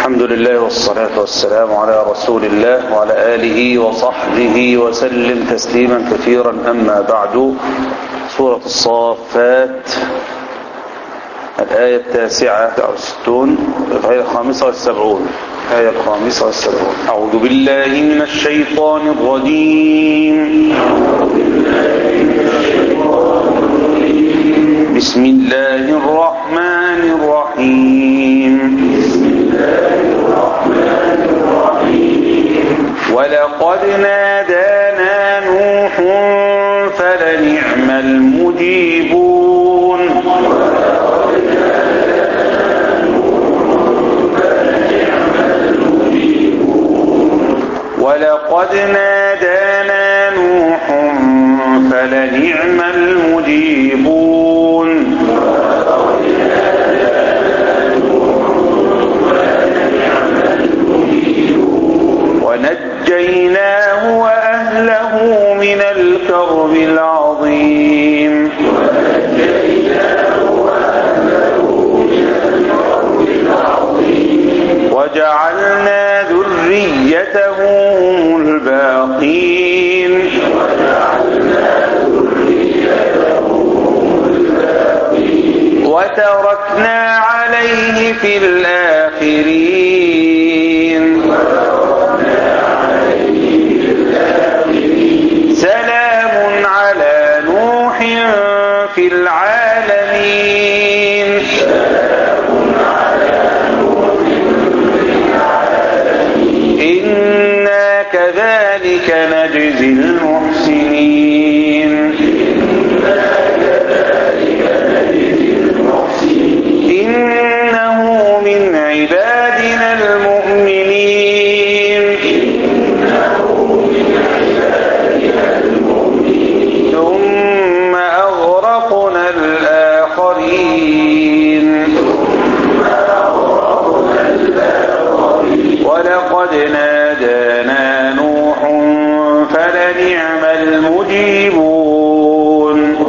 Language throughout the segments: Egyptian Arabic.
الحمد لله والصلاة والسلام على رسول الله وعلى آله وصحبه وسلم تسليما كثيرا أما بعد سورة الصافات الآية التاسعة والستون الآية الخامسة والسبعون الآية الخامسة والسبعون أعوذ بالله من الشيطان الرجيم بسم الله الرحمن الرحيم ولقد نادانا نوح فلنعم المجيبون ولقد نادانا نوح فلنعم المجيبون ونجيناه وأهله من الكرب العظيم وجعلنا ذريته هم الباقين وتركنا عليه في الآخرين سلام على نوح في العالمين إنا كذلك نجزي المحسنين إنه من عبادنا المؤمنين ثم أغرقنا الآخرين ولقد نادانا نوح فلنعم المجيبون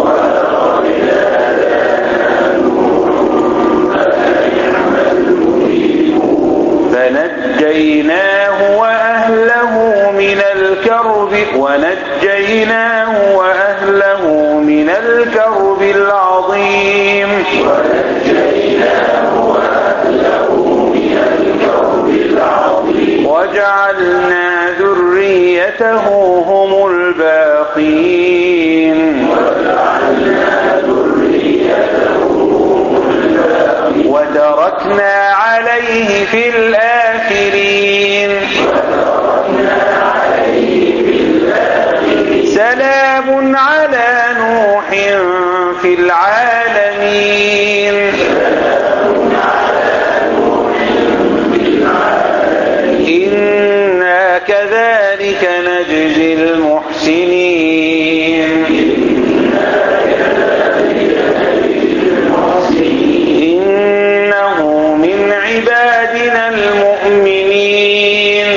فنجيناه وأهله من الكرب ونجيناه وأهله من الكرب العظيم وجعلنا ذريته هم الباقين وتركنا عليه في الآخرين سلام على نوح في العالمين إنا كذلك نجزي المحسنين إنه من عبادنا المؤمنين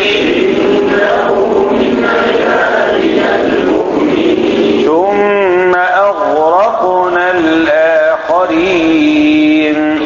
ثم أغرقنا الآخرين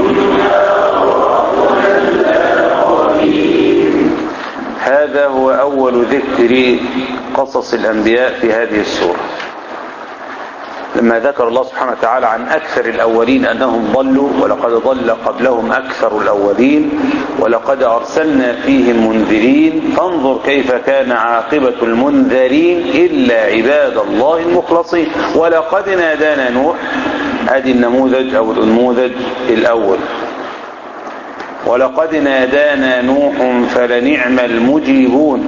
هذا هو أول ذكر قصص الأنبياء في هذه السورة لما ذكر الله سبحانه وتعالى عن أكثر الأولين أنهم ضلوا ولقد ضل قبلهم أكثر الأولين ولقد أرسلنا فيهم منذرين فانظر كيف كان عاقبة المنذرين إلا عباد الله المخلصين ولقد نادانا نوح هذه النموذج أو النموذج الأول ولقد نادانا نوح فلنعم المجيبون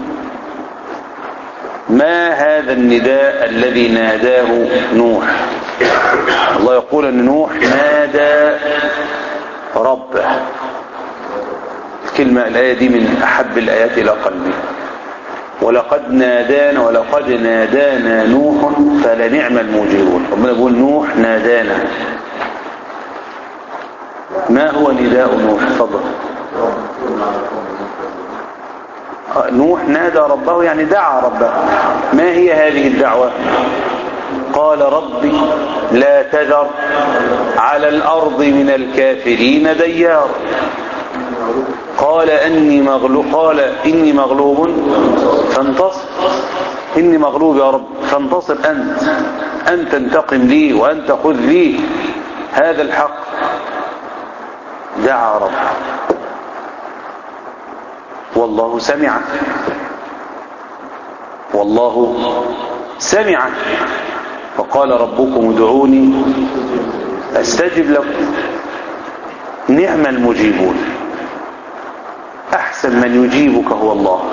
ما هذا النداء الذي ناداه نوح الله يقول ان نوح نادى ربه الكلمة الآية دي من أحب الآيات إلى قلبي ولقد نادانا ولقد نادانا نوح فلنعم المجيبون ربنا يقول نوح نادانا ما هو نداء نوح تفضل نوح نادى ربه يعني دعا ربه ما هي هذه الدعوة قال ربي لا تذر على الأرض من الكافرين ديار قال أني مغلوب قال إني مغلوب فانتصر إني مغلوب يا رب فانتصر أنت أن تنتقم لي وأن تأخذ لي هذا الحق دعا رب والله سمع والله سمع فقال ربكم ادعوني استجب لكم نعم المجيبون احسن من يجيبك هو الله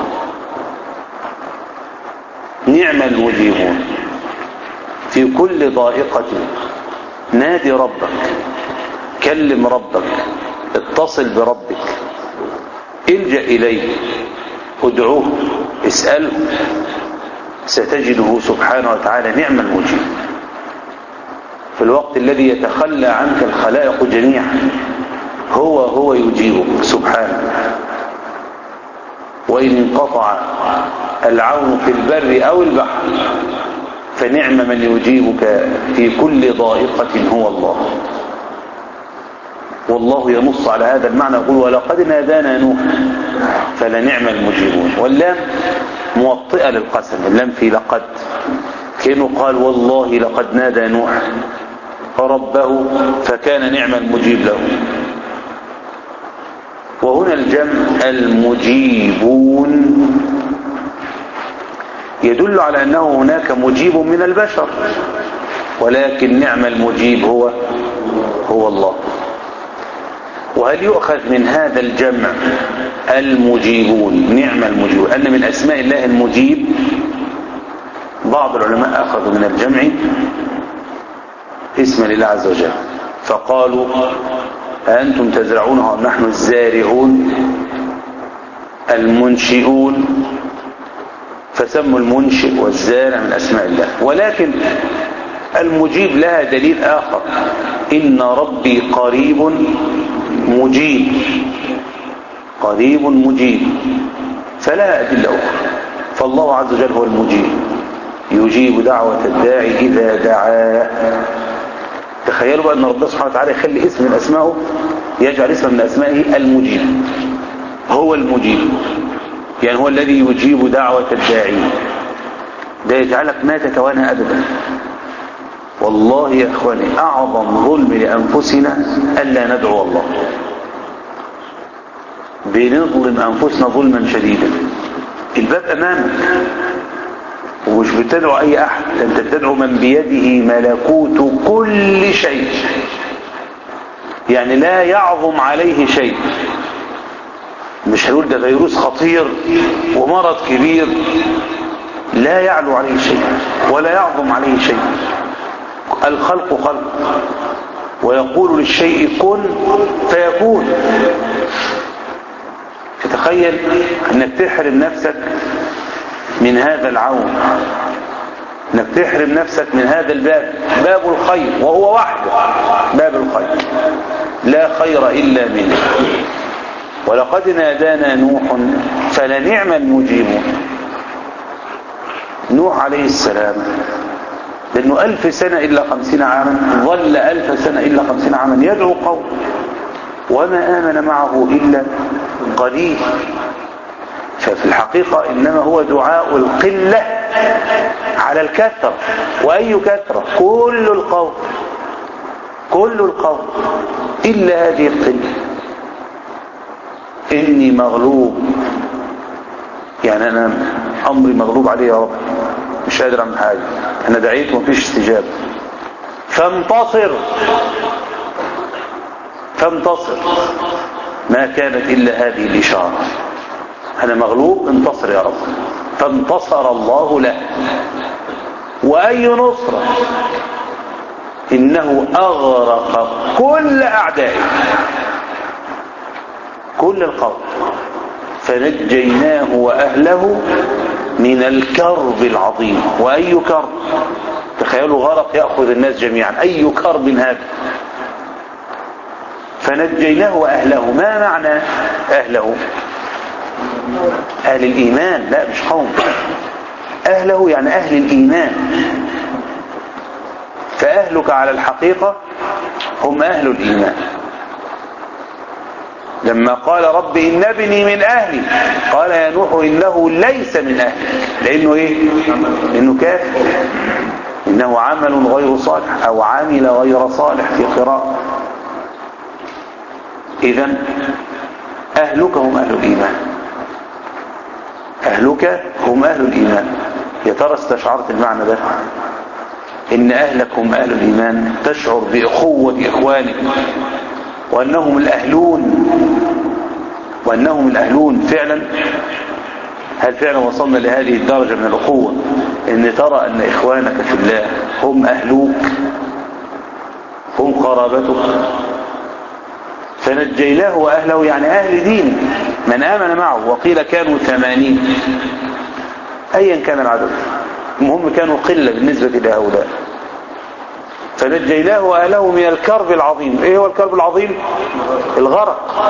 نعم المجيبون في كل ضائقة نادي ربك كلم ربك اتصل بربك الجأ إليه ادعوه اسأله ستجده سبحانه وتعالى نعم المجيب في الوقت الذي يتخلى عنك الخلائق جميعا هو هو يجيبك سبحانه وإن انقطع العون في البر أو البحر فنعم من يجيبك في كل ضائقة هو الله والله ينص على هذا المعنى يقول ولقد نادانا نوح فلنعم المجيبون واللام موطئة للقسم اللام في لقد كأنه قال والله لقد نادى نوح ربه فكان نعم المجيب له وهنا الجمع المجيبون يدل على أنه هناك مجيب من البشر ولكن نعم المجيب هو هو الله وهل يؤخذ من هذا الجمع المجيبون نعم المجيبون أن من أسماء الله المجيب بعض العلماء أخذوا من الجمع اسم لله عز وجل فقالوا أنتم تزرعونه أم نحن الزارعون المنشئون فسموا المنشئ والزارع من أسماء الله ولكن المجيب لها دليل آخر إن ربي قريب مجيب قريب مجيب فلا أدلة أخرى فالله عز وجل هو المجيب يجيب دعوة الداعي إذا دعاه تخيلوا بقى أن ربنا سبحانه وتعالى يخلي اسم من أسمائه يجعل اسم من أسمائه المجيب هو المجيب يعني هو الذي يجيب دعوة الداعي ده يجعلك ما تتوانى أبدا والله يا أخواني أعظم ظلم لأنفسنا ألا ندعو الله بنظلم أنفسنا ظلما شديدا الباب أمامك ومش بتدعو أي أحد أنت بتدعو من بيده ملكوت كل شيء يعني لا يعظم عليه شيء مش هنقول ده فيروس خطير ومرض كبير لا يعلو عليه شيء ولا يعظم عليه شيء الخلق خلق ويقول للشيء كن فيكون تتخيل انك تحرم نفسك من هذا العون انك تحرم نفسك من هذا الباب باب الخير وهو وحده باب الخير لا خير الا منه ولقد نادانا نوح فلنعم المجيبون نوح عليه السلام لأنه ألف سنة إلا خمسين عاما ظل ألف سنة إلا خمسين عاما يدعو قوم وما آمن معه إلا قليل ففي الحقيقة إنما هو دعاء القلة على الكثرة وأي كثرة كل القوم كل القوم إلا هذه القلة إني مغلوب يعني أنا أمري مغلوب عليه يا رب مش قادر أعمل حاجة أنا دعيت ومفيش استجابة فانتصر فانتصر ما كانت إلا هذه الإشارة أنا مغلوب انتصر يا رب فانتصر الله له وأي نصرة إنه أغرق كل أعدائه كل القوم فنجيناه وأهله من الكرب العظيم وأي كرب تخيلوا غرق يأخذ الناس جميعا أي كرب هذا فنجيناه وأهله ما معنى أهله أهل الإيمان لا مش قوم أهله يعني أهل الإيمان فأهلك على الحقيقة هم أهل الإيمان لما قال رب إن ابني من أهلي قال يا نوح إنه ليس من أهلي لأنه إيه لأنه كافر إنه عمل غير صالح أو عمل غير صالح في قراءة إذا أهلك هم أهل الإيمان أهلك هم أهل الإيمان يا ترى استشعرت المعنى ده إن أهلك هم أهل الإيمان تشعر بأخوة إخوانك وأنهم الأهلون وأنهم الأهلون فعلا هل فعلا وصلنا لهذه الدرجة من الأخوة إن ترى أن إخوانك في الله هم أهلوك هم قرابتك فنجيناه وأهله يعني أهل دين من آمن معه وقيل كانوا ثمانين أيا كان العدد المهم كانوا قلة بالنسبة لهؤلاء فنجيناه وأهله من الكرب العظيم إيه هو الكرب العظيم الغرق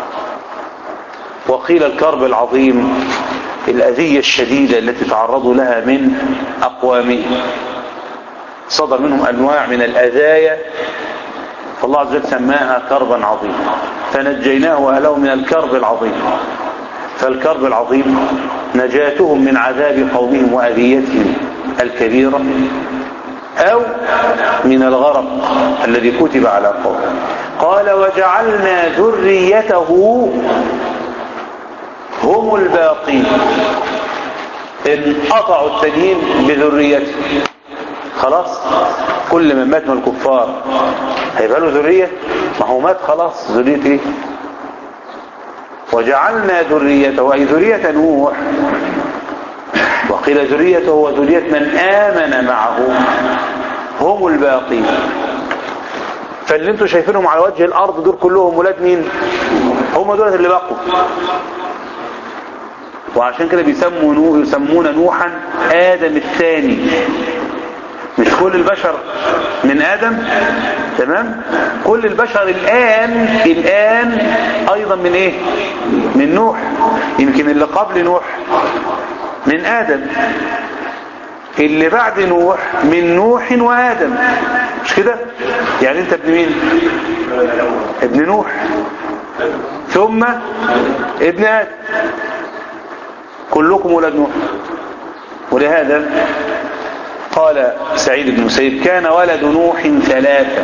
وقيل الكرب العظيم الأذية الشديدة التي تعرضوا لها من أقوامهم صدر منهم أنواع من الأذايا فالله عز وجل سماها كربا عظيما فنجيناه وأهله من الكرب العظيم فالكرب العظيم نجاتهم من عذاب قومهم وأذيتهم الكبيرة أو من الغرق الذي كتب على قوم قال وجعلنا ذريته هم الباقين انقطعوا التانيين بذريته خلاص كل من مات من الكفار هيبقى له ذرية ما هو مات خلاص ذرية ايه وجعلنا ذريته أي ذرية نوح وقيل ذريته وذرية من آمن معه هم الباقين فاللي انتوا شايفينهم على وجه الأرض دول كلهم ولاد مين هم دول اللي بقوا وعشان كده بيسموا نوح يسمون نوحا آدم الثاني مش كل البشر من آدم تمام كل البشر الآن الآن أيضا من إيه من نوح يمكن اللي قبل نوح من آدم اللي بعد نوح من نوح وآدم مش كده يعني انت ابن مين ابن نوح ثم ابن آدم كلكم ولد نوح ولهذا قال سعيد بن مسيب كان ولد نوح ثلاثة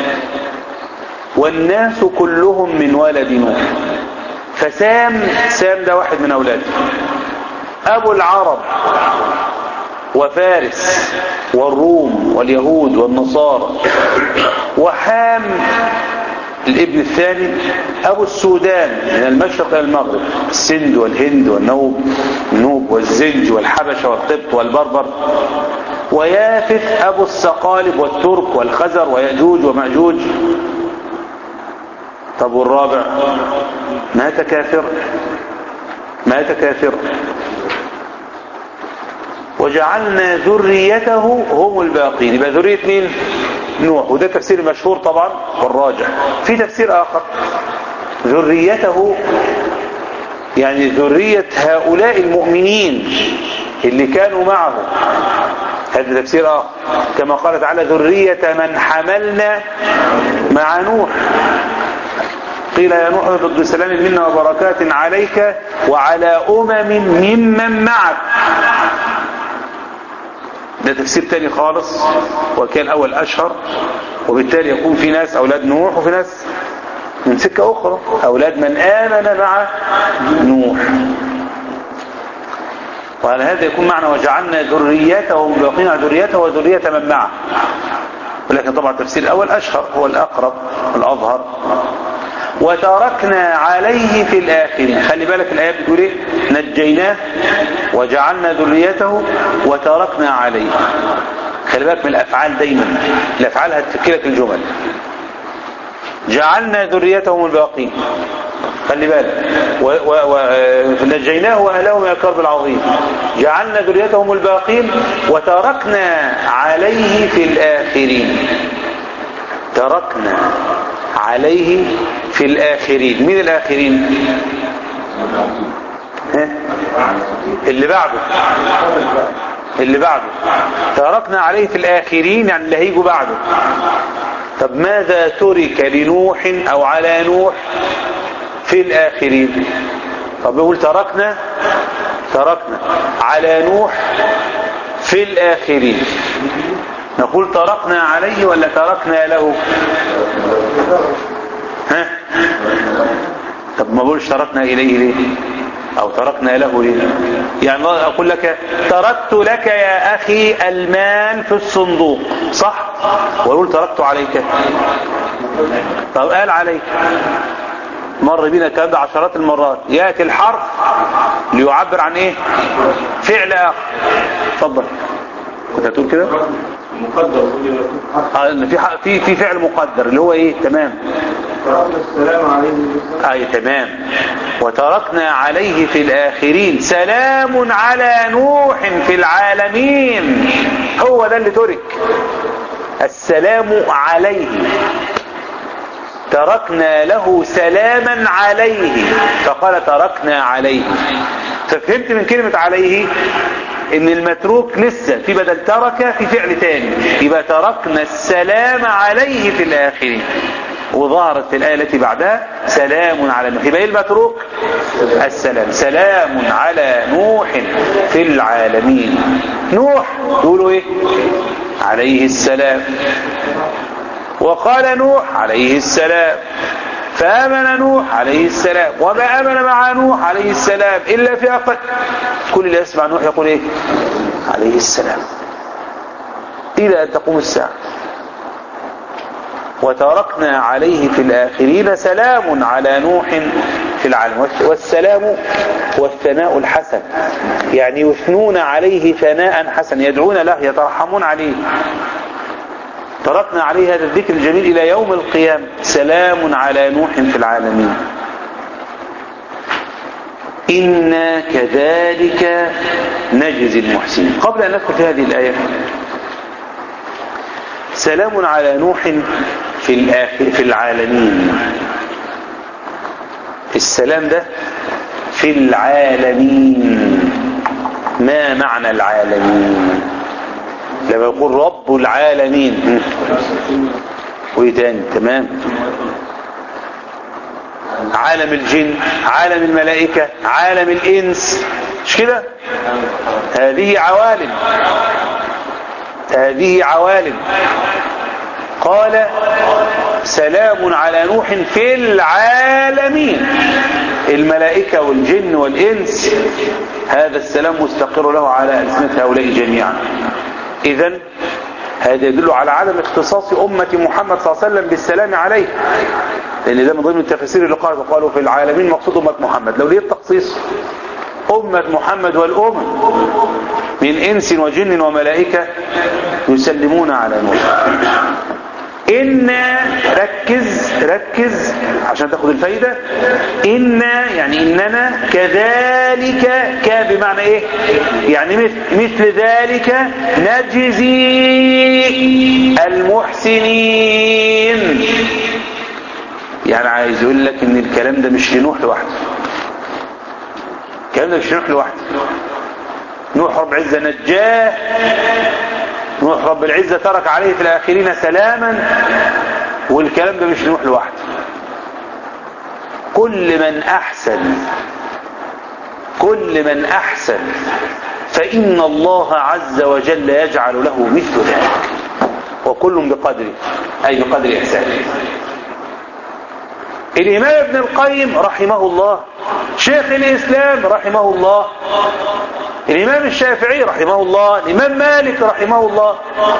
والناس كلهم من ولد نوح فسام سام ده واحد من أولاده أبو العرب وفارس والروم واليهود والنصارى وحام الابن الثاني أبو السودان من المشرق إلى المغرب السند والهند والنوب النوب والزنج والحبشة والقبط والبربر ويافث أبو السقالب والترك والخزر ويأجوج ومأجوج طب والرابع مات كافر مات كافر وجعلنا ذريته هم الباقين يبقى ذرية مين نوح وده تفسير مشهور طبعا والراجع في تفسير آخر ذريته يعني ذرية هؤلاء المؤمنين اللي كانوا معه هذا تفسير آخر كما قال تعالى ذرية من حملنا مع نوح قيل يا نوح اهبط بسلام منا وبركات عليك وعلى أمم ممن معك ده تفسير تاني خالص وكان أول أشهر وبالتالي يكون في ناس أولاد نوح وفي ناس من سكة أخرى أولاد من آمن مع نوح وعلى هذا يكون معنى وجعلنا ذريته باقين ذريته وذرية من معه ولكن طبعا التفسير الأول أشهر هو الأقرب الأظهر وتركنا عليه في الآخرين خلي بالك الآيات بتقول ايه نجيناه وجعلنا ذريته وتركنا عليه خلي بالك من الأفعال دايما الأفعال هتفكرك الجمل جعلنا ذريتهم الباقين خلي بالك ونجيناه وأهله من الكرب العظيم جعلنا ذريتهم الباقين وتركنا عليه في الآخرين تركنا عليه في الآخرين مين الآخرين ها؟ اللي بعده اللي بعده تركنا عليه في الآخرين يعني اللي هيجوا بعده طب ماذا ترك لنوح أو على نوح في في الآخرين طب يقول تركنا تركنا على نوح في الآخرين نقول تركنا عليه ولا تركنا له ها طب ما بقولش تركنا إليه ليه أو تركنا له ليه يعني الله أقول لك تركت لك يا أخي المال في الصندوق صح ويقول تركت عليك طب قال عليك مر بينا الكلام ده عشرات المرات ياتي الحرف ليعبر عن ايه فعل اخر اتفضل كنت هتقول كده مقدر اه ان في ح- في في فعل مقدر اللي هو ايه تمام تركنا السلام عليه اي تمام وتركنا عليه في الاخرين سلام على نوح في العالمين هو ده اللي ترك السلام عليه تركنا له سلاما عليه فقال تركنا عليه ففهمت من كلمة عليه ان المتروك لسه في بدل ترك في فعل تاني يبقى تركنا السلام عليه في الاخرين وظهرت في الآية التي بعدها سلام على نوح يبقى ايه المتروك السلام سلام على نوح في العالمين نوح يقولوا ايه عليه السلام وقال نوح عليه السلام فآمن نوح عليه السلام وما آمن مع نوح عليه السلام إلا في أقل كل اللي يسمع نوح يقول إيه عليه السلام إلى أن تقوم الساعة وتركنا عليه في الآخرين سلام على نوح في العالم والسلام والثناء الحسن يعني يثنون عليه ثناء حسن يدعون له يترحمون عليه تركنا عليه هذا الذكر الجميل إلى يوم القيامة سلام على نوح في العالمين إنا كذلك نجزي المحسنين قبل أن ندخل في هذه الآية سلام على نوح في الآخر في العالمين السلام ده في العالمين ما معنى العالمين لما يقول رب العالمين وايه تاني تمام عالم الجن عالم الملائكة عالم الإنس مش كده هذه عوالم هذه عوالم قال سلام على نوح في العالمين الملائكة والجن والإنس هذا السلام مستقر له على ألسنة هؤلاء جميعا إذا هذا يدل على عدم اختصاص أمة محمد صلى الله عليه وسلم بالسلام عليه لأن ده من ضمن التفاسير اللي قالت قالوا في العالمين مقصود أمة محمد لو ليه التخصيص أمة محمد والأمم من إنس وجن وملائكة يسلمون على نوح إنا ركز ركز عشان تاخد الفايدة إنا يعني إننا كذلك ك بمعنى إيه يعني مثل, مثل ذلك نجزي المحسنين يعني عايز يقول لك ان الكلام ده مش لنوح لوحده الكلام ده مش لنوح لوحده نوح رب العزة نجاه نوح رب العزة ترك عليه في الآخرين سلاما والكلام ده مش نوح لوحده كل من أحسن كل من أحسن فإن الله عز وجل يجعل له مثل ذلك وكل بقدره أي بقدر إحسانه الإمام ابن القيم رحمه الله شيخ الإسلام رحمه الله الإمام الشافعي رحمه الله الإمام مالك رحمه الله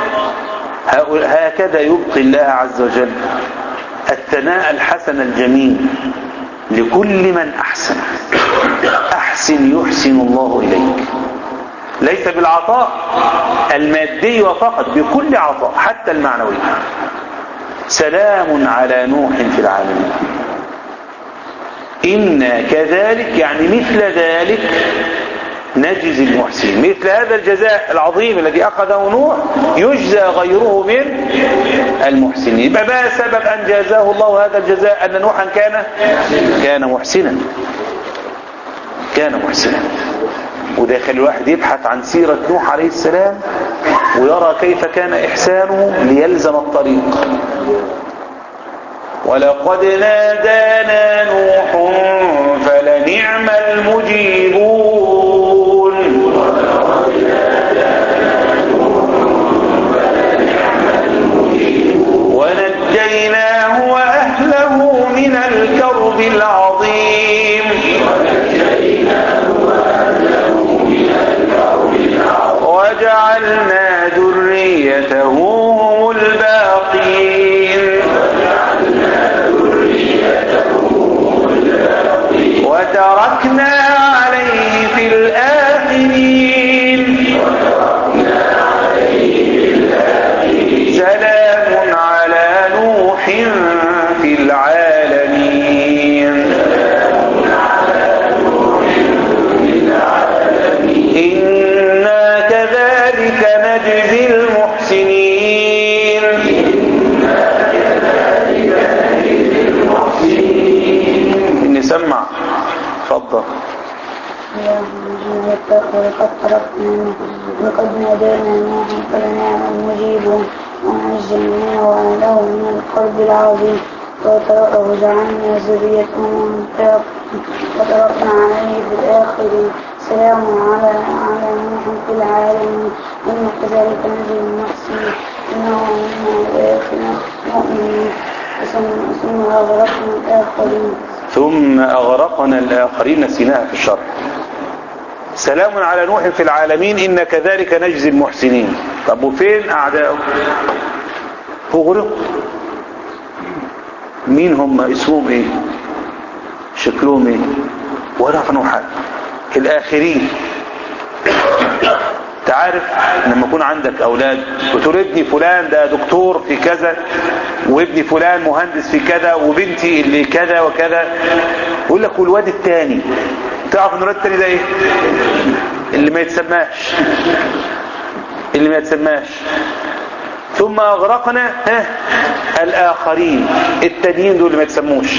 هكذا يبقي الله عز وجل الثناء الحسن الجميل لكل من أحسن أحسن يحسن الله إليك ليس بالعطاء المادي وفقط بكل عطاء حتى المعنوي سلام على نوح في العالمين إنا كذلك يعني مثل ذلك نجزي المحسنين مثل هذا الجزاء العظيم الذي أخذه نوح يجزى غيره من المحسنين يبقى ما سبب أن جازاه الله هذا الجزاء أن نوحا كان كان محسنا كان محسنا وده يخلي الواحد يبحث عن سيرة نوح عليه السلام ويرى كيف كان إحسانه ليلزم الطريق ولقد نادانا نوح فلنعم المجيبون ونجيناه وأهله من الكرب العظيم وجعلنا ذريته هم الباقين وتركنا عليه في الآخرين سلام على نوح في العالمين إنا كذلك نجزي المحسنين نسمع اتفضل ولقد تركنا ولقد نادانا نوح فلنعم المجيب ونجيناه وأهله من القلب العظيم وجعلنا ذريته وتركنا عليه في الآخرين سلام على على نوح في العالمين إن كذلك نجي المحسنين إنه من الآخرين مؤمنين ثم أغرقنا الآخرين ثم أغرقنا الآخرين نسيناها في الشرح سلام على نوح في العالمين إن كذلك نجزي المحسنين طب وفين أعداؤه أغرقوا مين هم اسمهم ايه شكلهم ايه ولا يعرفوا حاجه الآخرين تعرف لما يكون عندك أولاد وتقول ابني فلان ده دكتور في كذا وابني فلان مهندس في كذا وبنتي اللي كذا وكذا يقول لك والواد التاني تعرف ان الواد التاني ده ايه اللي ما يتسماش اللي ما يتسماش ثم أغرقنا ها الآخرين التانيين دول اللي ما يتسموش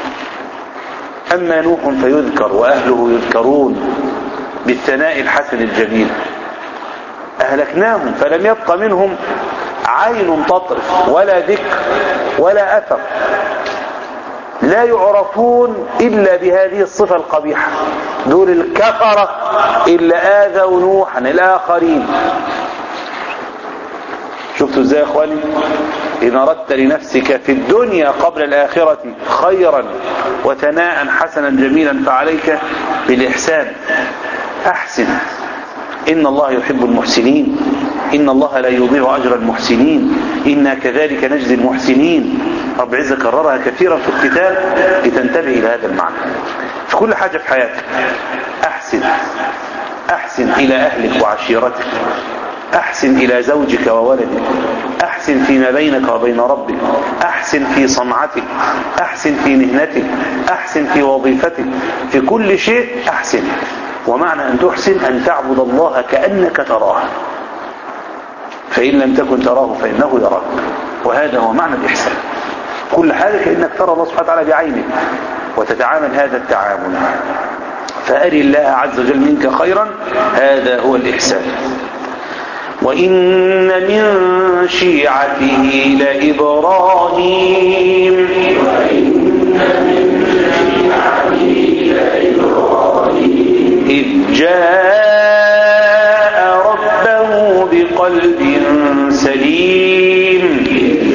أما نوح فيذكر وأهله يذكرون بالثناء الحسن الجميل أهلكناهم فلم يبق منهم عين تطرف ولا ذكر ولا أثر لا يعرفون إلا بهذه الصفة القبيحة دول الكفرة إلا آذوا نوحا الآخرين شفتوا ازاي يا اخواني ان اردت لنفسك في الدنيا قبل الاخرة خيرا وثناء حسنا جميلا فعليك بالاحسان احسن ان الله يحب المحسنين ان الله لا يضيع اجر المحسنين انا كذلك نجزي المحسنين رب عزة كررها كثيرا في الكتاب لتنتبه الى هذا المعنى في كل حاجة في حياتك احسن احسن الى اهلك وعشيرتك أحسن إلى زوجك وولدك أحسن فيما بينك وبين ربك أحسن في صنعتك أحسن في مهنتك أحسن في وظيفتك في كل شيء أحسن ومعنى أن تحسن أن تعبد الله كأنك تراه فإن لم تكن تراه فإنه يراك وهذا هو معنى الإحسان كل حاجة كأنك ترى الله سبحانه وتعالى بعينك وتتعامل هذا التعامل فأري الله عز وجل منك خيرا هذا هو الإحسان وإن من شيعته لإبراهيم إذ جاء ربه بقلب سليم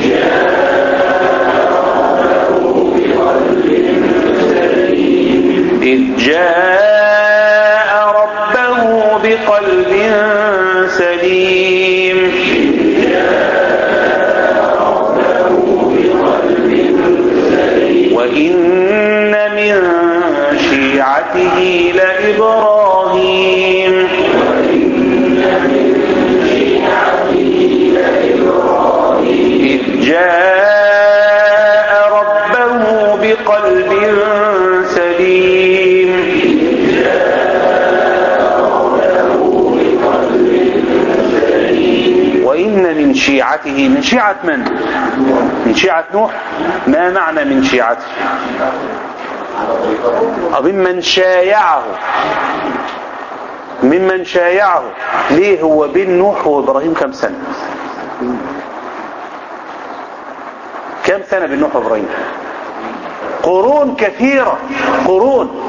إذ جاء ربه بقلب سليم وإن من شيعته لإبراهيم إذ جاء ربه بقلب سليم وإن من شيعته من شيعة من من شيعة نوح ما معنى من شيعته أو ممن شايعه ممن شايعه ليه هو بين نوح وإبراهيم كم سنة كم سنة بين نوح وابراهيم قرون كثيرة قرون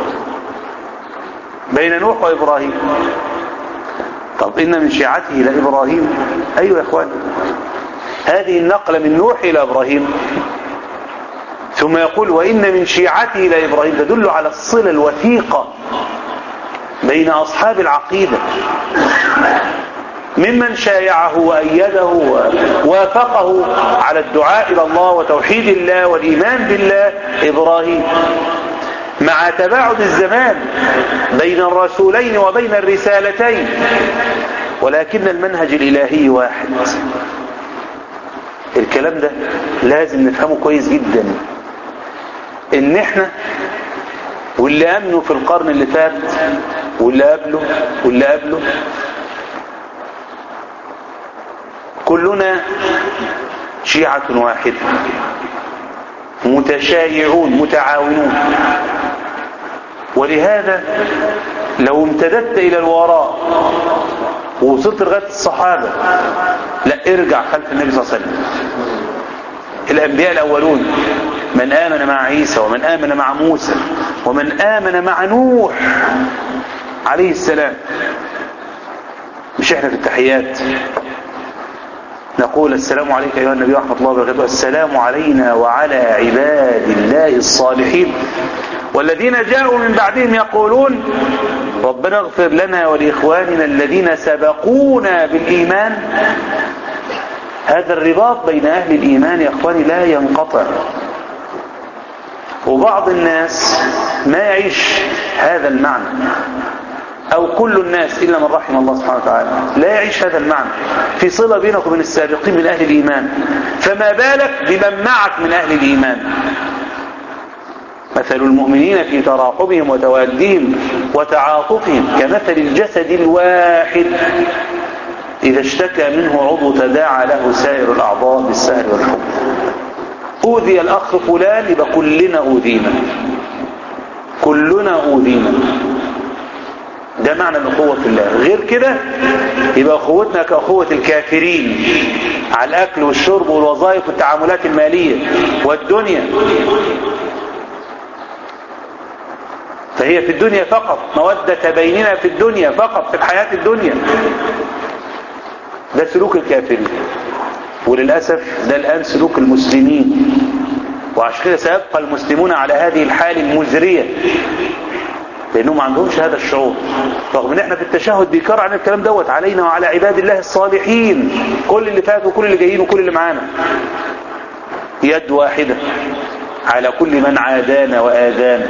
بين نوح وابراهيم طب ان من شيعته لابراهيم ايوه يا اخوان هذه النقلة من نوح الى ابراهيم ثم يقول وان من شيعته لابراهيم تدل على الصلة الوثيقة بين اصحاب العقيدة ممن شايعه وأيده ووافقه على الدعاء إلى الله وتوحيد الله والإيمان بالله إبراهيم مع تباعد الزمان بين الرسولين وبين الرسالتين ولكن المنهج الإلهي واحد الكلام ده لازم نفهمه كويس جدا ان احنا واللي امنوا في القرن اللي فات واللي قبله واللي قبله كلنا شيعة واحدة متشايعون متعاونون ولهذا لو امتددت إلى الوراء ووصلت لغاية الصحابة لا ارجع خلف النبي صلى الله عليه وسلم الأنبياء الأولون من آمن مع عيسى ومن آمن مع موسى ومن آمن مع نوح عليه السلام مش احنا في التحيات نقول السلام عليك أيها النبي ورحمة الله وبركاته السلام علينا وعلى عباد الله الصالحين والذين جاءوا من بعدهم يقولون ربنا اغفر لنا ولإخواننا الذين سبقونا بالإيمان هذا الرباط بين أهل الإيمان يا أخواني لا ينقطع وبعض الناس ما يعيش هذا المعنى أو كل الناس إلا من رحم الله سبحانه وتعالى لا يعيش هذا المعنى في صلة بينك وبين السابقين من أهل الإيمان فما بالك بمن معك من أهل الإيمان مثل المؤمنين في تراحمهم وتوادهم وتعاطفهم كمثل الجسد الواحد إذا اشتكى منه عضو تداعى له سائر الأعضاء بالسهر والحب أوذي الأخ فلان يبقى كلنا أوذينا كلنا أوذينا ده معنى الأخوة في الله غير كده يبقى أخوتنا كأخوة الكافرين على الأكل والشرب والوظائف والتعاملات المالية والدنيا فهي في الدنيا فقط مودة بيننا في الدنيا فقط في الحياة الدنيا ده سلوك الكافرين وللأسف ده الآن سلوك المسلمين وعشان كده سيبقى المسلمون على هذه الحال المزرية لأنهم ما عندهمش هذا الشعور رغم ان احنا في التشهد بيكرر عن الكلام دوت علينا وعلى عباد الله الصالحين كل اللي فات وكل اللي جايين وكل اللي معانا يد واحدة على كل من عادانا وآذانا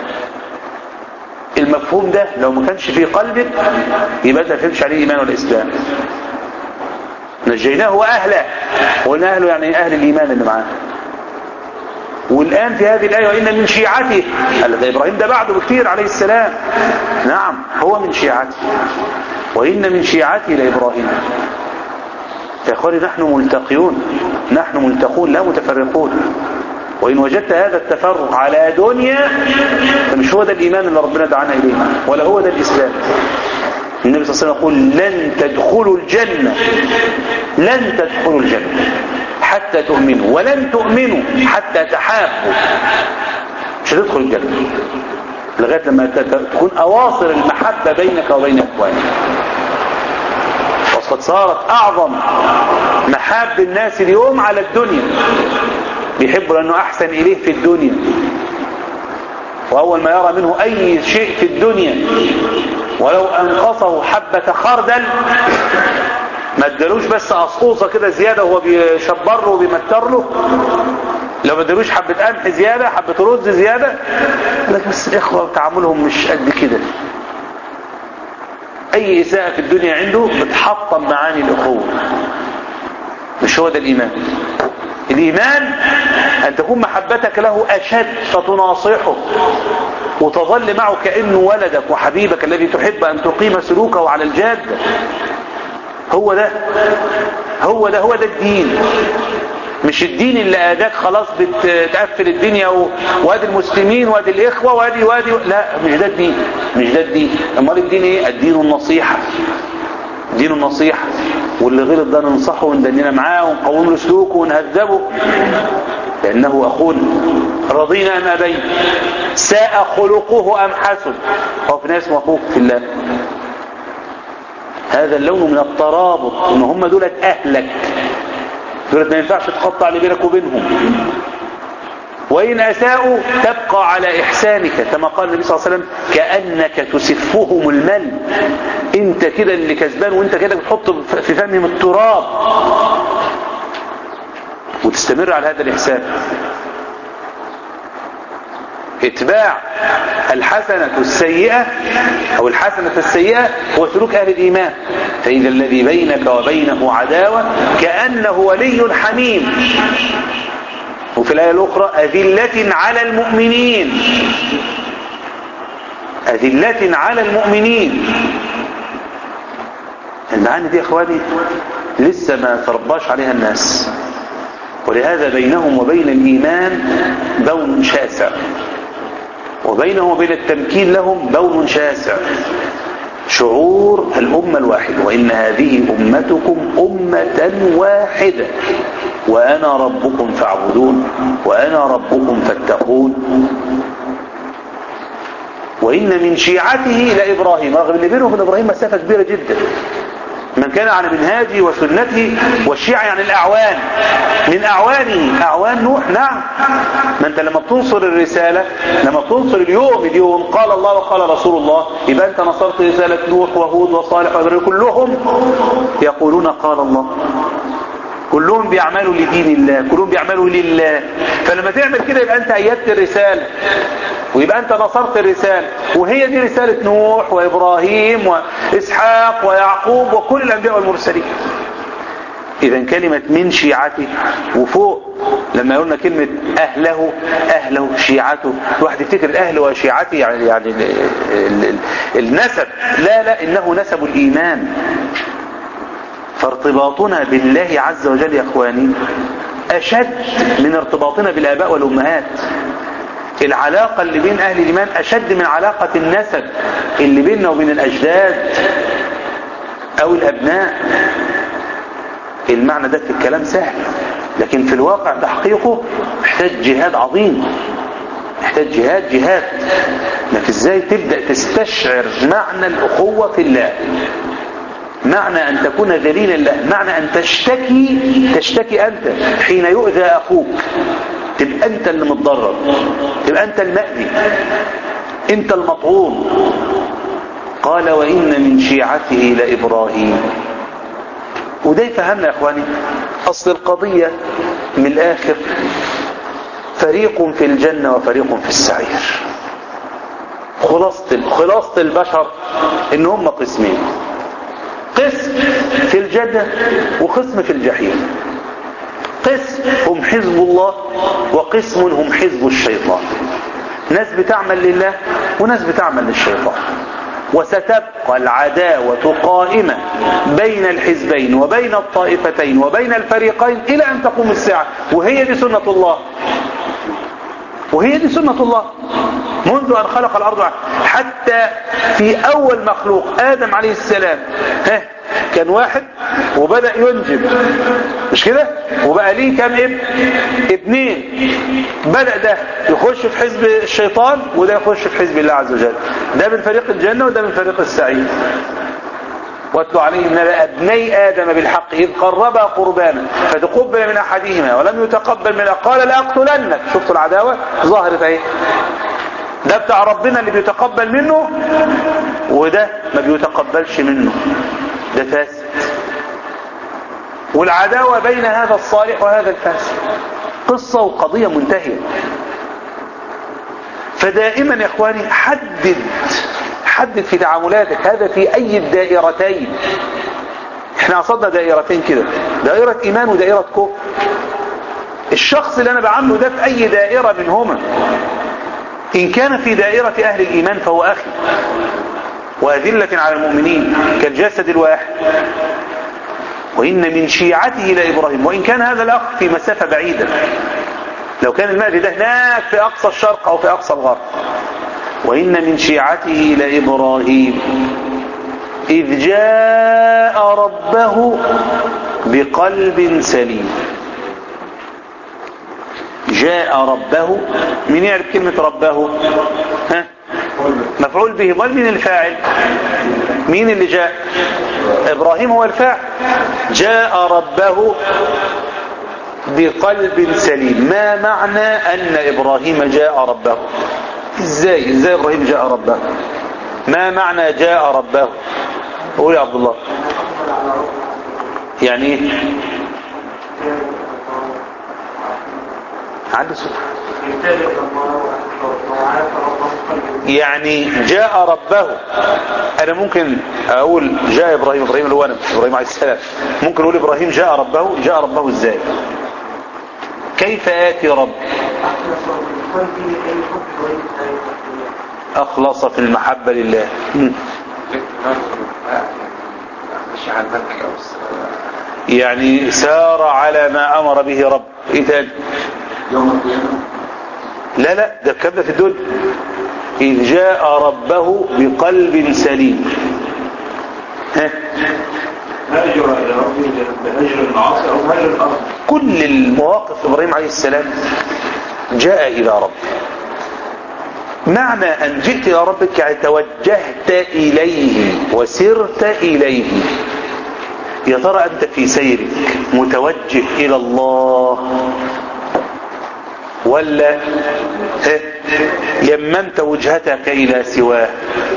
المفهوم ده لو ما كانش في قلبك يبقى انت ما فهمتش عليه ايمان ولا اسلام نجيناه واهله وقلنا اهله يعني اهل الايمان اللي معاه والان في هذه الايه وان من شيعته قال ده ابراهيم ده بعده بكثير عليه السلام نعم هو من شيعته وان من شيعته لابراهيم يا اخواني نحن ملتقيون نحن ملتقون لا متفرقون وإن وجدت هذا التفرق على دنيا فمش هو ده الإيمان اللي ربنا دعانا إليه ولا هو ده الإسلام النبي صلى الله عليه وسلم يقول لن تدخلوا الجنة لن تدخلوا الجنة حتى تؤمنوا ولن تؤمنوا حتى تحابوا مش هتدخل الجنة لغاية لما تكون أواصر المحبة بينك وبين إخوانك وقد صارت أعظم محاب الناس اليوم على الدنيا بيحبه لأنه أحسن إليه في الدنيا وأول ما يرى منه أي شيء في الدنيا ولو أنقصه حبة خردل ما ادالوش بس قصقوصة كده زيادة وهو بيشبر له وبيمتر له لو ما ادالوش حبة قمح زيادة حبة رز زيادة لك بس الإخوة تعاملهم مش قد كده أي إساءة في الدنيا عنده بتحطم معاني الأخوة مش هو ده الإيمان الإيمان أن تكون محبتك له أشد فتناصحه وتظل معه كأنه ولدك وحبيبك الذي تحب أن تقيم سلوكه على الجادة هو ده هو ده هو ده الدين مش الدين اللي اداك خلاص بتقفل الدنيا و... وادي المسلمين وادي الاخوه وادي وادي لا مش ده الدين مش ده الدين امال الدين ايه الدين النصيحه دين النصيحه واللي غلط ده ننصحه وندنينا معاه ونقوم له سلوكه ونهذبه لأنه أخونا رضينا ما بين ساء خلقه أم حسن هو في ناس مخوف في الله هذا اللون من الترابط ان هم دولت اهلك دولت ما ينفعش تقطع اللي بينك وبينهم وإن أساءوا تبقى على إحسانك كما قال النبي صلى الله عليه وسلم كأنك تسفهم المل انت كده اللي كسبان وانت كده بتحط في فمهم التراب وتستمر على هذا الإحسان اتباع الحسنة السيئة او الحسنة السيئة هو سلوك اهل الايمان فاذا الذي بينك وبينه عداوة كأنه ولي حميم وفي الآية الأخرى أذلة على المؤمنين أذلة على المؤمنين المعاني دي يا اخواني لسه ما ترباش عليها الناس ولهذا بينهم وبين الإيمان بون شاسع وبينهم وبين التمكين لهم بون شاسع شعور الأمة الواحدة وإن هذه أمتكم أمة واحدة وأنا ربكم فاعبدون وأنا ربكم فاتقون وإن من شيعته لإبراهيم رغم اللي بينه وبين إبراهيم مسافة كبيرة جدا من كان على منهاجه وسنته والشيعة يعني الأعوان من أعوانه أعوان نوح نعم ما أنت لما بتنصر الرسالة لما بتنصر اليوم اليوم قال الله وقال رسول الله يبقى أنت نصرت رسالة نوح وهود وصالح وإبراهيم كلهم يقولون قال الله كلهم بيعملوا لدين الله كلهم بيعملوا لله فلما تعمل كده يبقى أنت أيدت الرسالة ويبقى أنت نصرت الرسالة وهي دي رسالة نوح وإبراهيم وإسحاق ويعقوب وكل الأنبياء والمرسلين إذا كلمة من شيعته وفوق لما قلنا كلمة أهله أهله شيعته الواحد يفتكر الأهل وشيعته يعني, يعني ال ال ال النسب لا لا إنه نسب الإيمان فارتباطنا بالله عز وجل يا أخواني أشد من ارتباطنا بالآباء والأمهات العلاقة اللي بين أهل الإيمان أشد من علاقة النسب اللي بيننا وبين الأجداد أو الأبناء المعنى ده في الكلام سهل لكن في الواقع تحقيقه محتاج جهاد عظيم محتاج جهاد جهاد انك ازاي تبدأ تستشعر معنى الأخوة في الله معنى أن تكون ذليلا له معنى أن تشتكي تشتكي أنت حين يؤذى أخوك تبقى أنت اللي متضرر تبقى أنت المأذي أنت المطعون قال وإن من شيعته لإبراهيم وده يفهمنا يا إخواني أصل القضية من الآخر فريق في الجنة وفريق في السعير خلاصة خلاصة البشر إن هم قسمين قسم في الجنة وقسم في الجحيم قسم هم حزب الله وقسم هم حزب الشيطان ناس بتعمل لله وناس بتعمل للشيطان وستبقى العداوة قائمة بين الحزبين وبين الطائفتين وبين الفريقين إلى أن تقوم الساعة وهي دي سنة الله وهي دي سنة الله منذ أن خلق الأرض حتى في أول مخلوق آدم عليه السلام ها كان واحد وبدأ ينجب مش كده وبقى ليه كام ابن ابنين بدأ ده يخش في حزب الشيطان وده يخش في حزب الله عز وجل ده من فريق الجنة وده من فريق السعيد واتلوا عليهم نبأ ابني آدم بالحق إذ قربا قربانا فتقبل من أحدهما ولم يتقبل من قال لأقتلنك شفتوا العداوة ظهرت اهي ده بتاع ربنا اللي بيتقبل منه وده ما بيتقبلش منه ده فاسد والعداوة بين هذا الصالح وهذا الفاسد قصة وقضية منتهية فدائما يا اخواني حدد حدد في تعاملاتك هذا في اي الدائرتين احنا قصدنا دائرتين كده دائرة ايمان ودائرة كفر الشخص اللي انا بعامله ده في اي دائرة منهما ان كان في دائرة اهل الايمان فهو اخي وأذلة على المؤمنين كالجسد الواحد وإن من شيعته لإبراهيم وإن كان هذا الأخ في مسافة بعيدة لو كان المهدي ده هناك في أقصى الشرق أو في أقصى الغرب وإن من شيعته لإبراهيم إذ جاء ربه بقلب سليم جاء ربه من يعرف كلمة ربه ها مفعول به امال مين الفاعل مين اللي جاء ابراهيم هو الفاعل جاء ربه بقلب سليم ما معنى ان ابراهيم جاء ربه ازاي ازاي ابراهيم جاء ربه ما معنى جاء ربه قول يا عبد الله يعني ايه عندي صوت يعني جاء ربه انا ممكن اقول جاء ابراهيم ابراهيم اللي هو انا مش ابراهيم عليه السلام ممكن اقول ابراهيم جاء ربه جاء ربه ازاي كيف اتي رب اخلص في المحبة لله مم. يعني سار على ما امر به رب ايه تاني يوم القيامة لا لا ده الكلام ده في الدنيا إذ جاء ربه بقلب سليم ها هاجر إلى ربه بهجر المعاصي أو هجر الأرض كل المواقف إبراهيم عليه السلام جاء إلى ربه معنى أن جئت إلى ربك يعني توجهت إليه وسرت إليه يا ترى أنت في سيرك متوجه إلى الله ولا ها؟ يممت وجهتك إلى سواه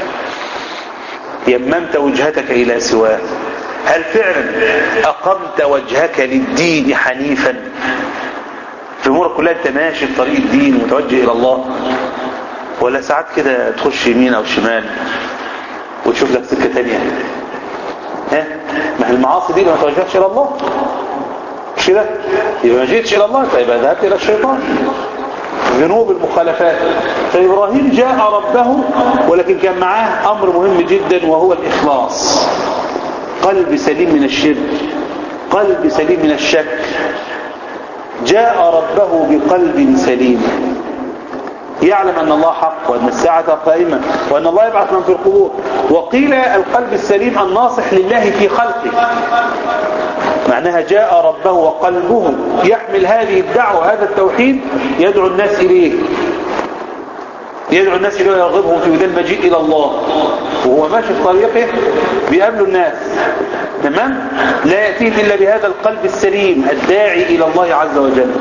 يممت وجهتك إلى سواه هل فعلا أقمت وجهك للدين حنيفا في أمورك كلها أنت ماشي في طريق الدين متوجه إلى الله ولا ساعات كده تخش يمين أو شمال وتشوف لك سكة تانية ها ما هي المعاصي دي ما توجهتش إلى الله مش كده يبقى ما جيتش إلى الله فيبقى ذهبت إلى الشيطان ذنوب المخالفات فإبراهيم جاء ربه ولكن كان معاه أمر مهم جدا وهو الإخلاص قلب سليم من الشرك قلب سليم من الشك جاء ربه بقلب سليم يعلم أن الله حق وأن الساعة قائمة وأن الله يبعث من في القبور وقيل القلب السليم الناصح لله في خلقه معناها جاء ربه وقلبه يحمل هذه الدعوة هذا التوحيد يدعو الناس إليه يدعو الناس إليه ويرغبهم في ذا المجيء إلى الله وهو ماشي في طريقه بيقابله الناس تمام لا يأتيهم إلا بهذا القلب السليم الداعي إلى الله عز وجل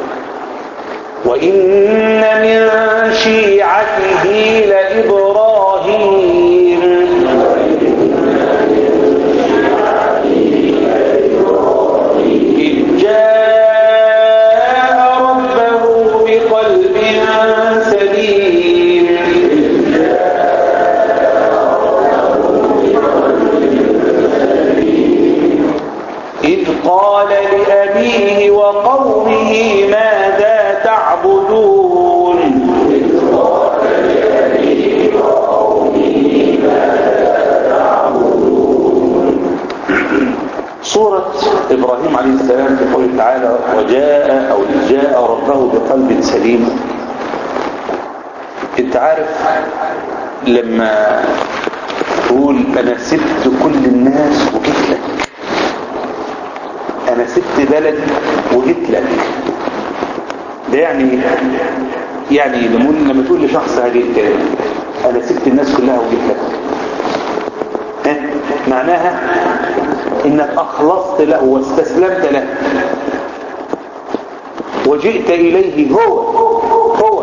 وإن من شيعته لإبراهيم إذ جاء ربه بقلب سليم إذ قال لأبيه وقومه ماذا تعبدون سورة إبراهيم عليه السلام في قوله تعالى وجاء أو جاء ربه بقلب سليم انت عارف لما تقول أنا سبت كل الناس وجيت لك أنا سبت بلد وجيت لك ده يعني إيه؟ يعني لما لما تقول لشخص هذه الكلمة أنا سبت الناس كلها وجيت لك ها؟ معناها انك اخلصت له واستسلمت له وجئت اليه هو هو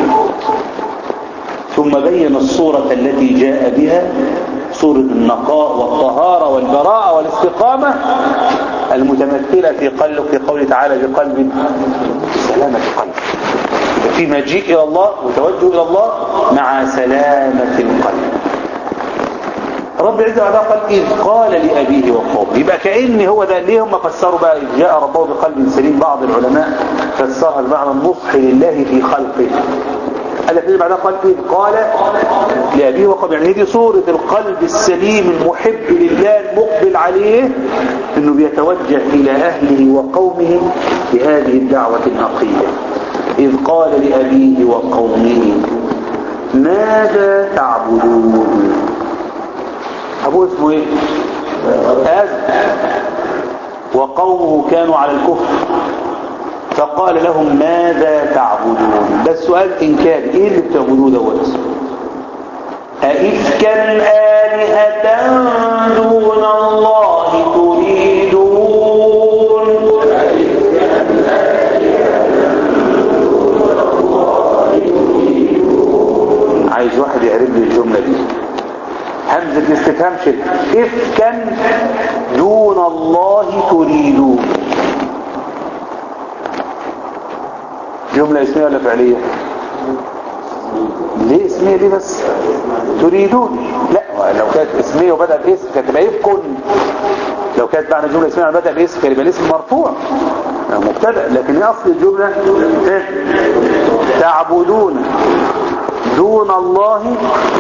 ثم بين الصورة التي جاء بها صورة النقاء والطهارة والبراءة والاستقامة المتمثلة في قلب في قوله تعالى بقلب سلامة قلب في مجيء إلى الله وتوجه إلى الله مع سلامة القلب رب العزة وعلا قال إذ قال لأبيه وقومه يبقى كأن هو ده ليه هم فسروا بقى إذ جاء ربه بقلب سليم بعض العلماء فسرها المعنى النصح لله في خلقه الذي بعدها قال إذ قال لأبيه وقومه يعني دي صورة القلب السليم المحب لله المقبل عليه انه بيتوجه إلى أهله وقومه بهذه الدعوة النقية إذ قال لأبيه وقومه ماذا تعبدون ابوه اسمه ايه ادم وقومه كانوا على الكفر فقال لهم ماذا تعبدون ده السؤال انكاري ايه اللي بتعبدوه دوت أئفكا آلهة دون الله تريدون عايز واحد يعرف لي الجملة دي همزة استفهام شد إفكا دون الله تريدون جملة اسمية ولا فعلية ليه اسمية دي بس تريدون لا لو كانت اسمية وبدأ باسم كانت تبقى يفكن لو كانت معنى جملة اسمية وبدأ باسم كان يبقى الاسم مرفوع مبتدا لكن هي اصل الجملة إيه؟ تعبدون دون الله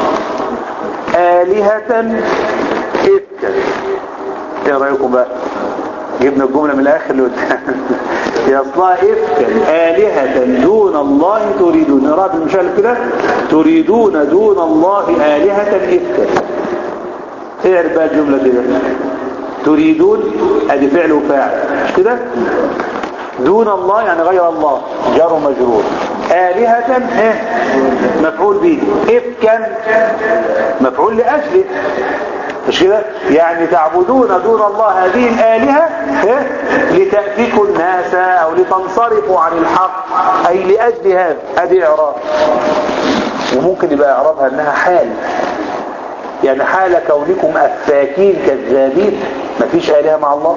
آلهة إفكا ايه رأيكم بقى جبنا الجملة من الآخر اللي قدام هي أصلها إفكا آلهة دون الله تريدون نراد المشاهد كده تريدون دون الله آلهة إفكا اعرف بقى الجملة كده تريدون ادي فعل وفاعل مش كده دون الله يعني غير الله جار ومجرور آلهة إيه؟ مفعول به إفكا مفعول لأجله مش كده يعني تعبدون دون الله هذه الآلهة إيه؟ لتأفكوا الناس أو لتنصرفوا عن الحق أي لأجل هذا هذه إعراب وممكن يبقى إعرابها أنها حال يعني حال كونكم أفاكين كذابين مفيش آلهة مع الله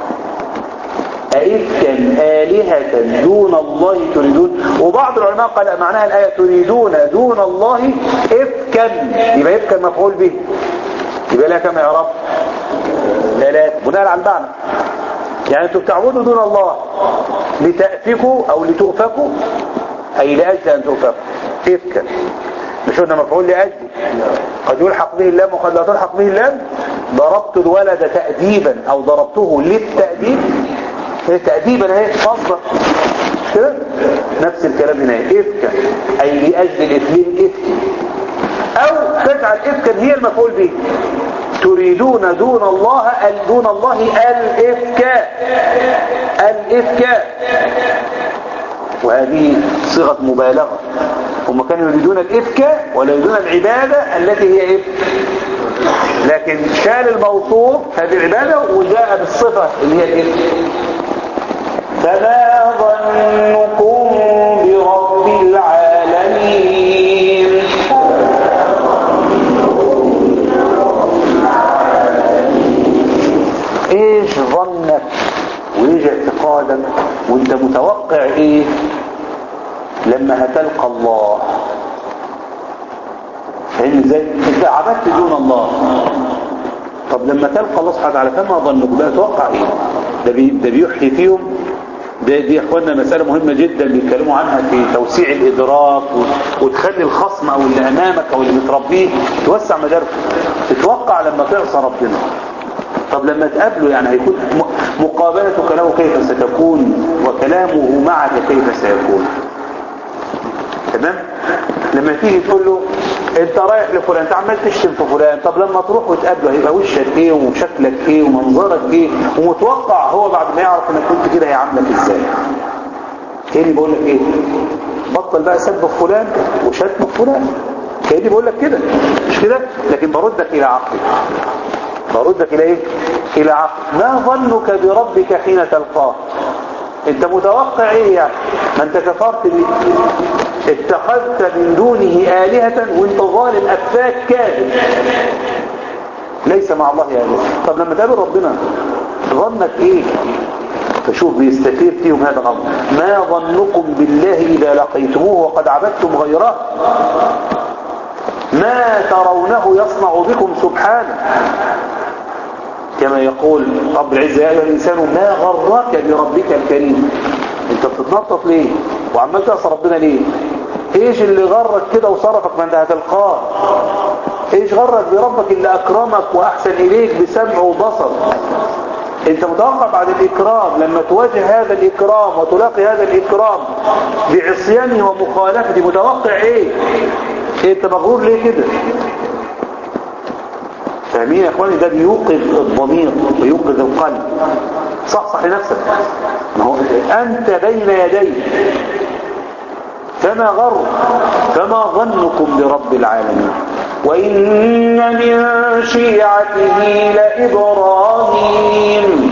أئفكا آلهة دون الله تريدون وبعض العلماء قال معناها الآية تريدون دون الله إفكا يبقى إفكا مفعول به يبقى لها كم إعراب ثلاث بناء على المعنى يعني أنتم بتعبدوا دون الله لتأفكوا أو لتؤفكوا أي لأجل أن تؤفكوا إفكا مش قلنا مفعول لأجل قد يلحق به اللام وقد لا تلحق به اللام ضربت الولد تأديبا أو ضربته للتأديب هي تأديبا اهي مصدر كده نفس الكلام هنا إفكا أي لأجل الإثمين إفكي أو تجعل إفكا هي المفعول به تريدون دون الله دون الله الإفكاء الإفكاء وهذه صيغة مبالغة هم كانوا يريدون الإفكاء ولا يريدون العبادة التي هي إفك لكن شال الموصوف هذه العبادة وجاء بالصفة اللي هي الإفك فما ظنكم برب العالمين ايش ظنك وايش اعتقادك وانت متوقع ايه لما هتلقى الله فاهم ازاي انت عبدت دون الله طب لما تلقى الله سبحانه وتعالى فما ظنك بقى توقع ايه ده, بي ده بيحيي فيهم ده دي يا اخوانا مسألة مهمة جدا بيتكلموا عنها في توسيع الادراك و... وتخلي الخصم او اللي امامك او اللي بتربيه توسع مداركه تتوقع لما تعصى ربنا طب لما تقابله يعني هيكون مقابلتك له كيف ستكون وكلامه معك كيف سيكون تمام لما تيجي تقول له انت رايح لفلان انت عمال تشتم في فلان طب لما تروح وتقابله هيبقى وشك ايه وشكلك ايه ومنظرك ايه ومتوقع هو بعد ما يعرف انك كنت كده هيعاملك ازاي كاني بقول لك ايه بطل بقى سب فلان وشتم فلان كاني بقول لك كده مش كده لكن بردك الى عقلك بردك الى ايه الى عقل ما ظنك بربك حين تلقاه انت متوقع ايه يعني ما انت كفرت بيه اتخذت من دونه آلهة وانت ظالم أفاك كاذب ليس مع الله آلهة طب لما تقابل ربنا ظنك ايه فشوف بيستثير فيهم هذا الأمر ما ظنكم بالله إذا لقيتموه وقد عبدتم غيره ما ترونه يصنع بكم سبحانه كما يقول رب العزة يا أيها الإنسان ما غرك بربك الكريم انت بتتنطط ليه وعمال تعصى ربنا ليه ايش اللي غرك كده وصرفك ما انت هتلقاه ايش غرك بربك اللي اكرمك واحسن اليك بسمع وبصر انت متوقع بعد الاكرام لما تواجه هذا الاكرام وتلاقي هذا الاكرام بعصيانه ومخالفته متوقع ايه انت مغرور ليه كده فاهمين يا اخواني ده بيوقظ الضمير ويوقظ القلب صح صح لنفسك ما هو انت بين يديه فما غر فما ظنكم برب العالمين وإن من شيعته لإبراهيم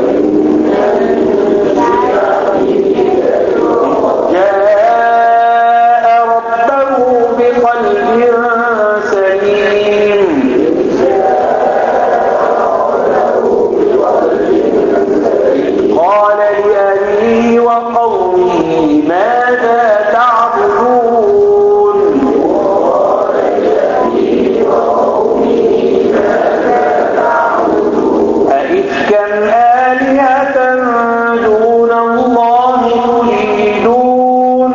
جاء ربه بقلب سليم قال لأبيه وقومه ماذا تعبدون أئفكا آلهة دون الله تريدون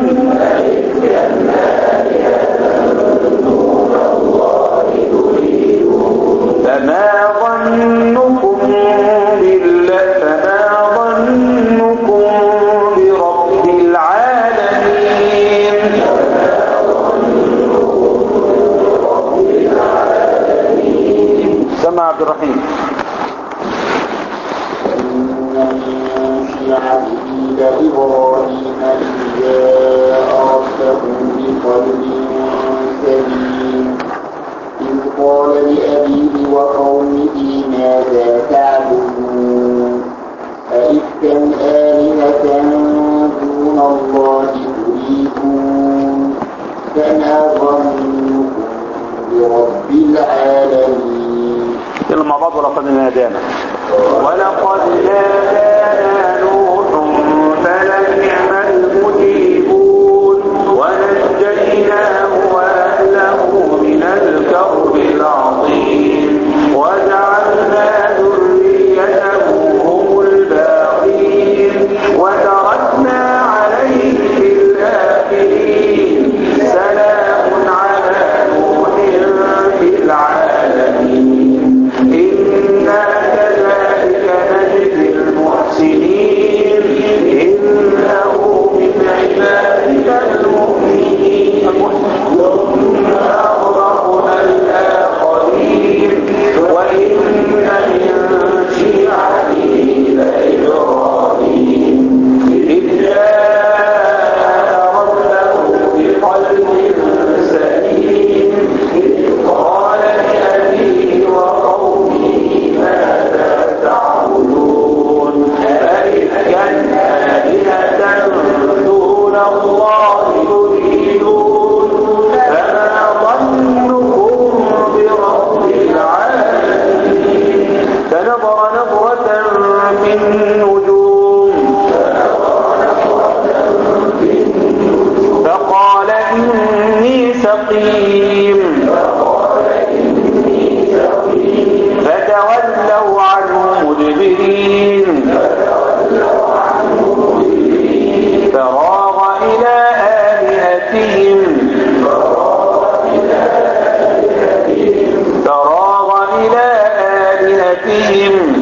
فما ظنكم بالله فما ظنكم برب العالمين سمع عبد الرحيم شيعته إبراهيم إذ جاء ربه بقلب سليم إذ قال لأبيه وقومه ماذا تعبدون أئفكا آلهة دون الله تريدون فما ظنكم برب العالمين يلا مع بعض ولقد نادانا ولقد نادانا نوح فلنعم المجيبون ونجيناه واهله من الكرب العظيم وجعلنا ذريته هم الباقين وتركنا عليه في الاخرين سلام على نوح في العالمين إنا كذلك نجزي المحسنين إنه من عبادنا المؤمنين ثم أغرقنا الآخرين وإن من شيعته لإبراهيم إذ جاء ربه بقلب سليم إذ قال لأبيه وقومه ماذا تعبدون أئفكا آلهة دون الله تريدون فما ظنكم برب العالمين فنظر نظرة في النجوم فقال إني سقيم فتولوا عنه مدبرين فراغ إلى آلهتهم فراغ إلى آلهتهم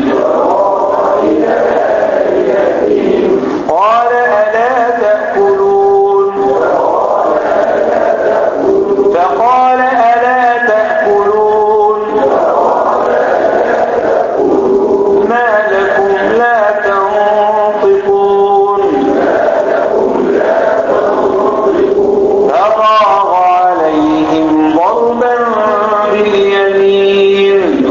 قال ألا تأكلون فقال ألا تأكلون ما لكم لا تنطقون فراغ عليهم ضربا باليمين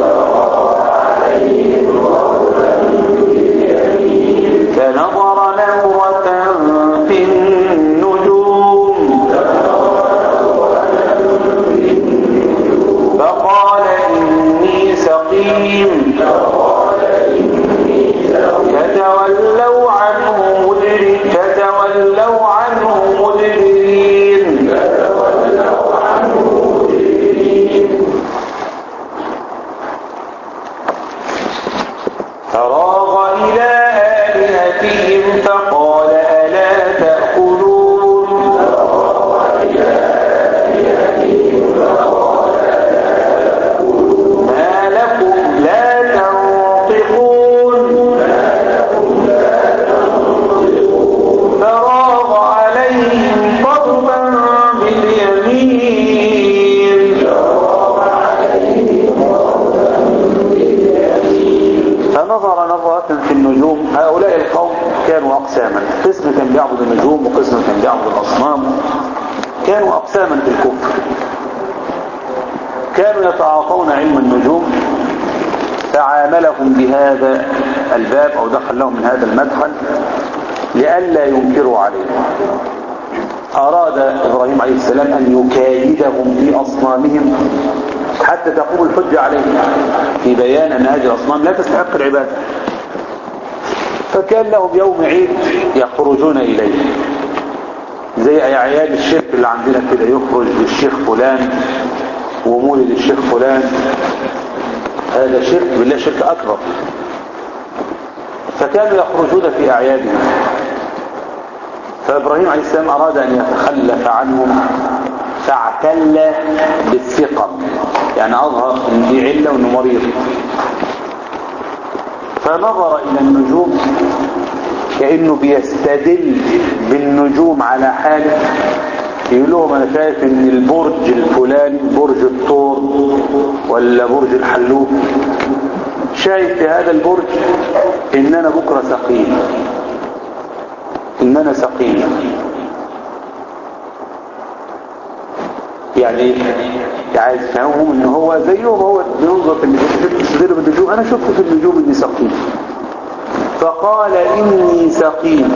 فنظر نظرة في النجوم فقال إني سقيم فتولوا عنه مدبرين فتولوا عنه مدبرين فراغ إلى آلهتهم فقال ألا تأكلون ما لكم لا تنطقون فراغ عليهم ضربا باليمين نظرة في النجوم هؤلاء القوم كانوا أقساما قسم كان بيعبد النجوم وقسم كان بيعبد الأصنام كانوا أقساما في الكفر كانوا يتعاطون علم النجوم فعاملهم بهذا الباب أو دخل لهم من هذا المدخل لئلا ينكروا عليه أراد إبراهيم عليه السلام أن يكايدهم في أصنامهم حتى تقوم الحجة عليهم في بيان أن هذه الأصنام لا تستحق العبادة فكان لهم يوم عيد يخرجون إليه زي أعياد الشرك اللي عندنا كده يخرج الشيخ فلان ومولد الشيخ فلان هذا شرك بالله شرك أكبر فكانوا يخرجون في أعيادهم فإبراهيم عليه السلام أراد أن يتخلف عنهم فاعتل بالثقة يعني أظهر أن دي علة وأنه مريض فنظر إلى النجوم كأنه بيستدل بالنجوم على حاله يقول لهم أنا شايف أن البرج الفلاني برج الطور ولا برج الحلوف شايف في هذا البرج ان انا بكرة سقيم ان انا سقيم يعني عايز يفهمهم ان هو زيهم هو بينظر في النجوم شفت بالنجوم انا شفت في النجوم اني سقيم فقال اني سقيم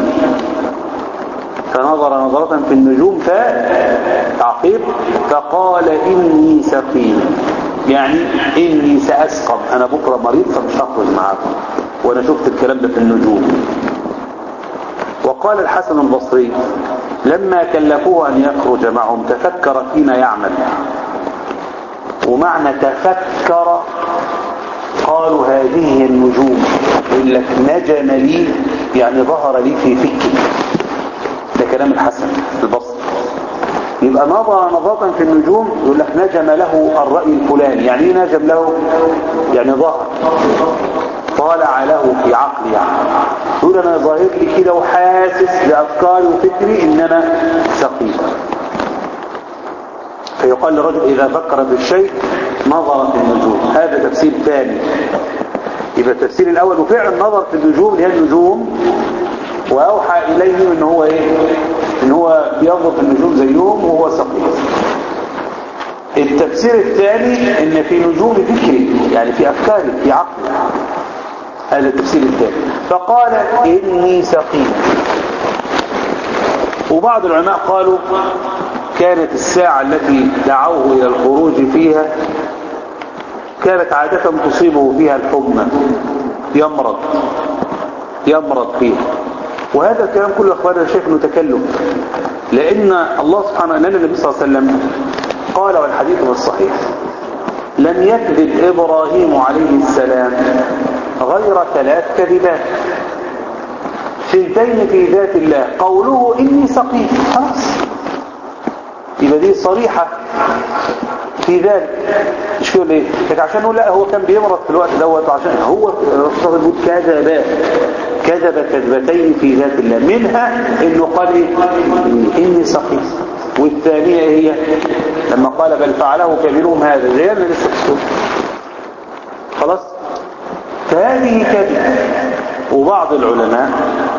فنظر نظرة في النجوم فتعقيب فقال اني سقيم يعني اني ساسقم انا بكرة مريض فمش هخرج معاكم وانا شفت الكلام ده في النجوم وقال الحسن البصري لما كلفوه ان يخرج معهم تفكر فيما يعمل ومعنى تفكر قالوا هذه هي النجوم يقول لك نجم لي يعني ظهر لي في فكري ده كلام الحسن البصري يبقى نظر نظرة في النجوم يقول لك نجم له الرأي الفلاني يعني ايه نجم له يعني ظهر طالع له في عقلي يعني يقول انا ظاهر لي كده وحاسس بافكاري وفكري ان انا سقيم فيقال للرجل اذا فكر بالشيء نظر في النجوم هذا تفسير ثاني يبقى التفسير الاول وفعلا نظر في النجوم اللي هي النجوم واوحى اليهم ان هو ايه ان هو بينظر في النجوم زيهم وهو سقيم التفسير الثاني ان في نجوم فكري يعني في افكاري في عقلي هذا التفسير الثاني فقال إني سقيم وبعض العلماء قالوا كانت الساعة التي دعوه إلى الخروج فيها كانت عادة تصيبه فيها الحمى يمرض يمرض فيها وهذا الكلام كله أخبارنا شيخ انه تكلم لأن الله سبحانه لأن النبي صلى الله عليه وسلم قال والحديث الصحيح لم يكذب إبراهيم عليه السلام غير ثلاث كذبات سنتين في ذات الله قوله إني سقيم خلاص يبقى دي صريحة في ذلك مش كده ليه لكن عشان نقول لا هو كان بيمرض في الوقت دوت عشان هو الرسول يقول كذب كذب كذبتين في ذات الله منها انه قال ايه اني سقيم والثانية هي لما قال بل فعله كبيرهم هذا زي اللي لسه خلاص فهذه كذب وبعض العلماء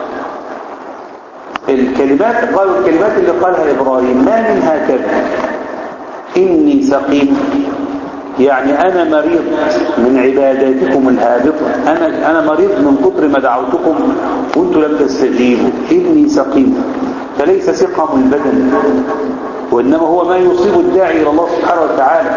الكلمات قالوا الكلمات اللي قالها إبراهيم ما منها كذب إني سقيم يعني أنا مريض من عباداتكم الهابطة أنا, أنا مريض من كتر ما دعوتكم وانتم لم تستجيبوا إني سقيم فليس سقم البدن وإنما هو ما يصيب الداعي إلى الله سبحانه وتعالى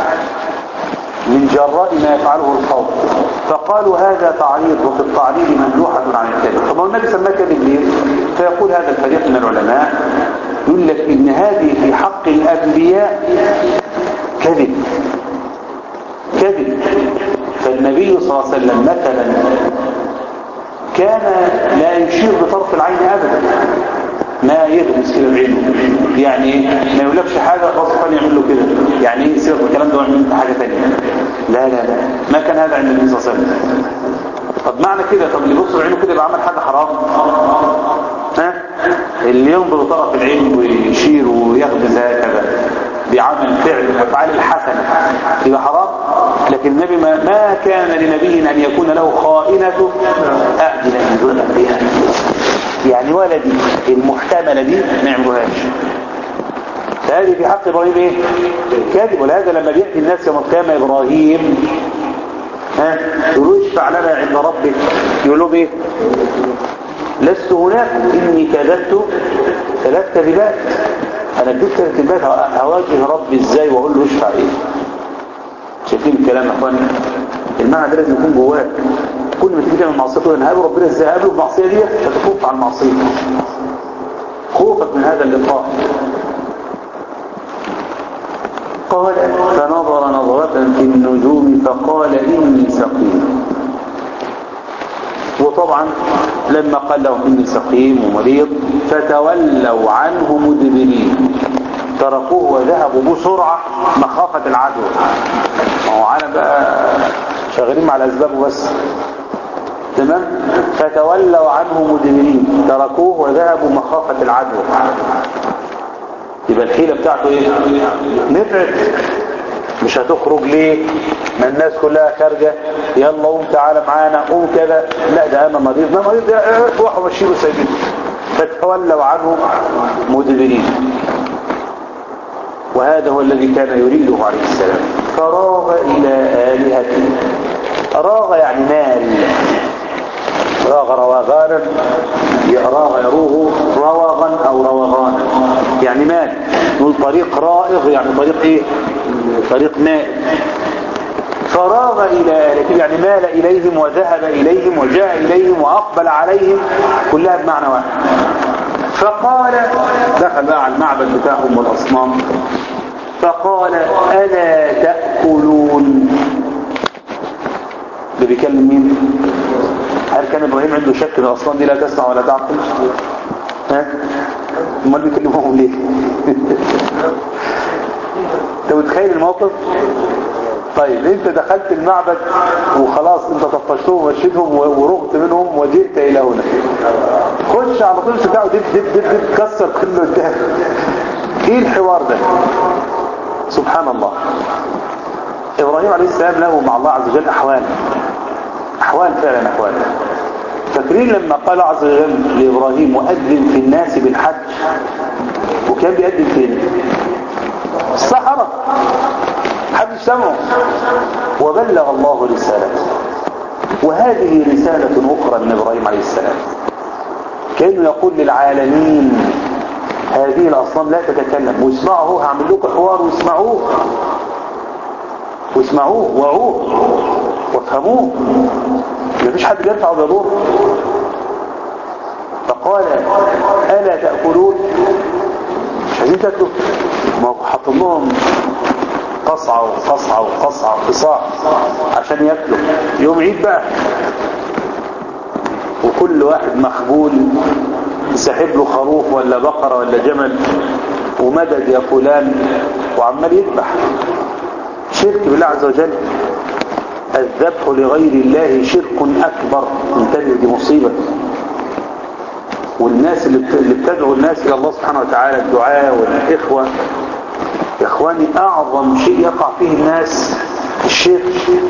من جراء ما يفعله القوم فقالوا هذا تعريض وفي التعريض ممدوحة عن الكذب طب النبي سماه كذب ليه فيقول هذا الفريق من العلماء يقول لك ان هذه في حق الانبياء كذب كذب فالنبي صلى الله عليه وسلم مثلا كان لا يشير بطرف العين ابدا ما يغمس كده بعينه يعني ما يقولكش حاجة خلاص كان يعمل له كده يعني ايه يصير الكلام ده ويعمل حاجة ثانيه لا لا لا ما كان هذا عند النبي صلى الله عليه وسلم طب معنى كده طب اللي يبص بعينه كده يبقى عمل حاجة حرام ها اللي ينظر بطرف العين ويشير ويغمز هكذا بعمل فعل الافعال الحسنة يبقى حرام لا لكن النبي ما, ما كان لنبي أن يكون له خائنة أعدل من دون الأنبياء يعني ولا دي المحتملة دي ما يعملوهاش فهذه في حق إبراهيم إيه؟ كاذب ولهذا لما بيأتي الناس يوم القيامة إبراهيم ها يقولوا اشفع لنا عند ربك يقول لهم إيه؟ لست هناك إني كذبت ثلاث كذبات أنا كذبت ثلاث كذبات هواجه ربي إزاي وأقول له اشفع إيه؟ شايفين الكلام يا اخوانا المعنى ده لازم يكون جواك كل ما تيجي تعمل معصيه تقول انا هقابل ربنا ازاي هقابله بالمعصيه دي فتخوف عن المعصيه خوفك من هذا اللقاء قال فنظر نظرة في النجوم فقال إني سقيم وطبعا لما قال لهم إني سقيم ومريض فتولوا عنه مدبرين تركوه وذهبوا بسرعة مخافة العدو ما هو عالم بقى شغالين مع الأسباب بس تمام فتولوا عنه مدبرين تركوه وذهبوا مخافة العدو يبقى الحيلة بتاعته ايه نفعت مش هتخرج ليه ما الناس كلها خارجة يلا قوم تعالى معانا قوم كذا لا ده انا مريض ده مريض روحوا مشيله سايبين فتولوا عنه مدبرين وهذا هو الذي كان يريده عليه السلام فراغ إلى آلهته راغ يعني مال راغ روغانا راغ يروه روغا أو روغانا يعني مال نقول طريق رائغ يعني طريق ايه طريق ماء فراغ إلى آلهته يعني مال إليهم وذهب إليهم وجاء إليهم وأقبل عليهم كلها بمعنى واحد فقال دخل بقى على المعبد بتاعهم والأصنام فقال ألا تأكلون اللي بيكلم مين هل كان إبراهيم عنده شك ان الأصنام دي لا تسمع ولا تعقل ها امال بيكلموهم ليه انت متخيل الموقف طيب انت دخلت المعبد وخلاص انت طفشتهم ومشيتهم ورغت منهم وجئت الى هنا خش على طول بتاعه دب دب دب دب كسر كله قدام ايه الحوار ده سبحان الله ابراهيم عليه السلام له مع الله عز وجل احوال احوال فعلا احوال فاكرين لما قال عز وجل لابراهيم وأذن في الناس بالحج وكان بيأذن فين الصحراء حد سمعه وبلغ الله رسالته وهذه رسالة أخرى من إبراهيم عليه السلام كأنه يقول للعالمين هذه الأصنام لا تتكلم واسمعوا هعمل لكم حوار واسمعوه واسمعوه وعوه وافهموه مفيش حد بيرفع وبيضر فقال ألا تأكلون مش عايزين تاكلوا ما هو حط لهم قصعة وقصعة وقصعة وقصاع عشان ياكلوا يوم عيد بقى وكل واحد مخبول ساحب له خروف ولا بقرة ولا جمل ومدد يا فلان وعمال يذبح شرك بالله عز وجل الذبح لغير الله شرك أكبر انتبه دي مصيبة والناس اللي بتدعو الناس إلى الله سبحانه وتعالى الدعاء والإخوة يا إخواني أعظم شيء يقع فيه الناس الشرك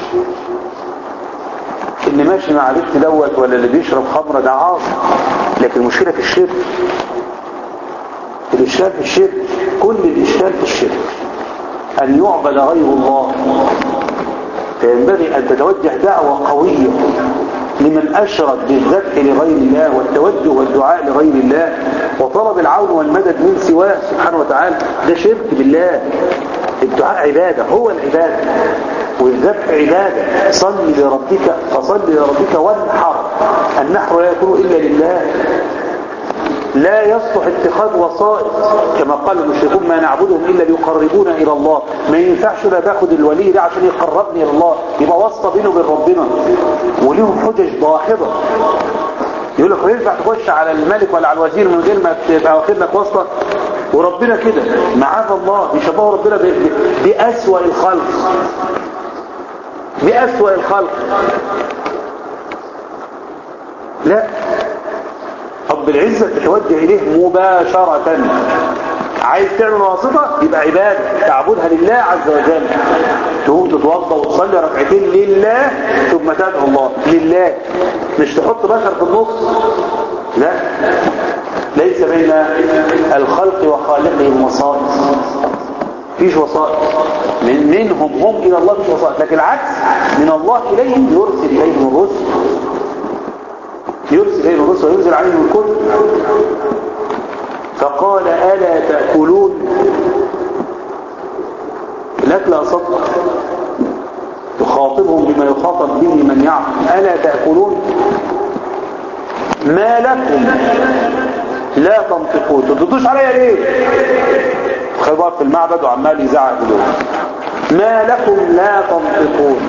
اللي ماشي مع بنت دوت ولا اللي بيشرب خمرة ده عاصي لكن المشكلة في الشرك الإشكال في الشرك كل الإشكال في الشرك أن يعبد غير الله فينبغي أن تتوجه دعوة قوية لمن أشرك بالذبح لغير الله والتوجه والدعاء لغير الله وطلب العون والمدد من سواه سبحانه وتعالى ده شرك بالله الدعاء عبادة هو العبادة والذبح عبادة صل لربك فصل لربك وانحر النحر لا يكون إلا لله لا يصلح اتخاذ وسائط كما قال المشركون ما نعبدهم إلا ليقربونا إلى الله ما ينفعش لا تاخد الولي ده عشان يقربني إلى الله يبقى واسطة بينه وبين ربنا وليهم حجج ضاحضة يقول لك ينفع تخش على الملك ولا على الوزير من غير ما تبقى واخد لك واسطة وربنا كده معاذ الله يشبهه ربنا بأسوأ الخلق بأسوأ الخلق لا رب العزة تتوجه إليه مباشرة عايز تعمل واسطة يبقى عبادة تعبدها لله عز وجل تقوم تتوضى وتصلي ركعتين لله ثم تدعو الله لله مش تحط بشر في النص لا ليس بين الخلق وخالقهم وسائط فيش وسائط من منهم هم إلى الله فيش وسائط لكن العكس من الله إليهم يرسل إليهم الرسل يرسل إليهم الرسل وينزل عليهم الكتب فقال ألا تأكلون لك لا صدق يخاطبهم بما يخاطب به من يعقل ألا تأكلون ما لكم لا تنطقون تردوش عليا ليه خبار في المعبد وعمال يزعق دول ما لكم لا تنطقون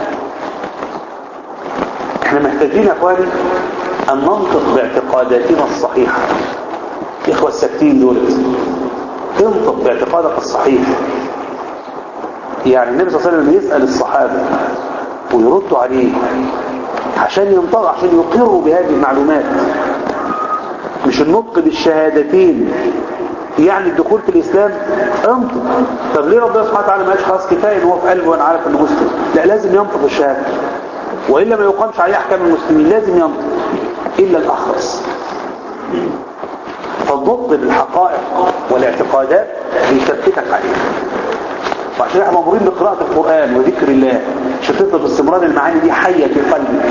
احنا محتاجين يا اخواني ان ننطق باعتقاداتنا الصحيحة اخوة الساكتين دول تنطق باعتقادك الصحيح يعني النبي صلى الله عليه وسلم يسأل الصحابة ويردوا عليه عشان ينطق عشان يقروا بهذه المعلومات مش النطق بالشهادتين يعني الدخول في الإسلام انطق طب ليه ربنا سبحانه وتعالى ما قالش خلاص كفاية ان هو في قلبه وانا عارف انه مسلم لا لازم ينطق الشهادة وإلا ما يقامش عليه أحكام المسلمين لازم ينطق إلا الأخرس فالنطق بالحقائق والاعتقادات بيثبتك عليه وعشان احنا مامورين بقراءة القرآن وذكر الله عشان تفضل باستمرار المعاني دي حية في قلبك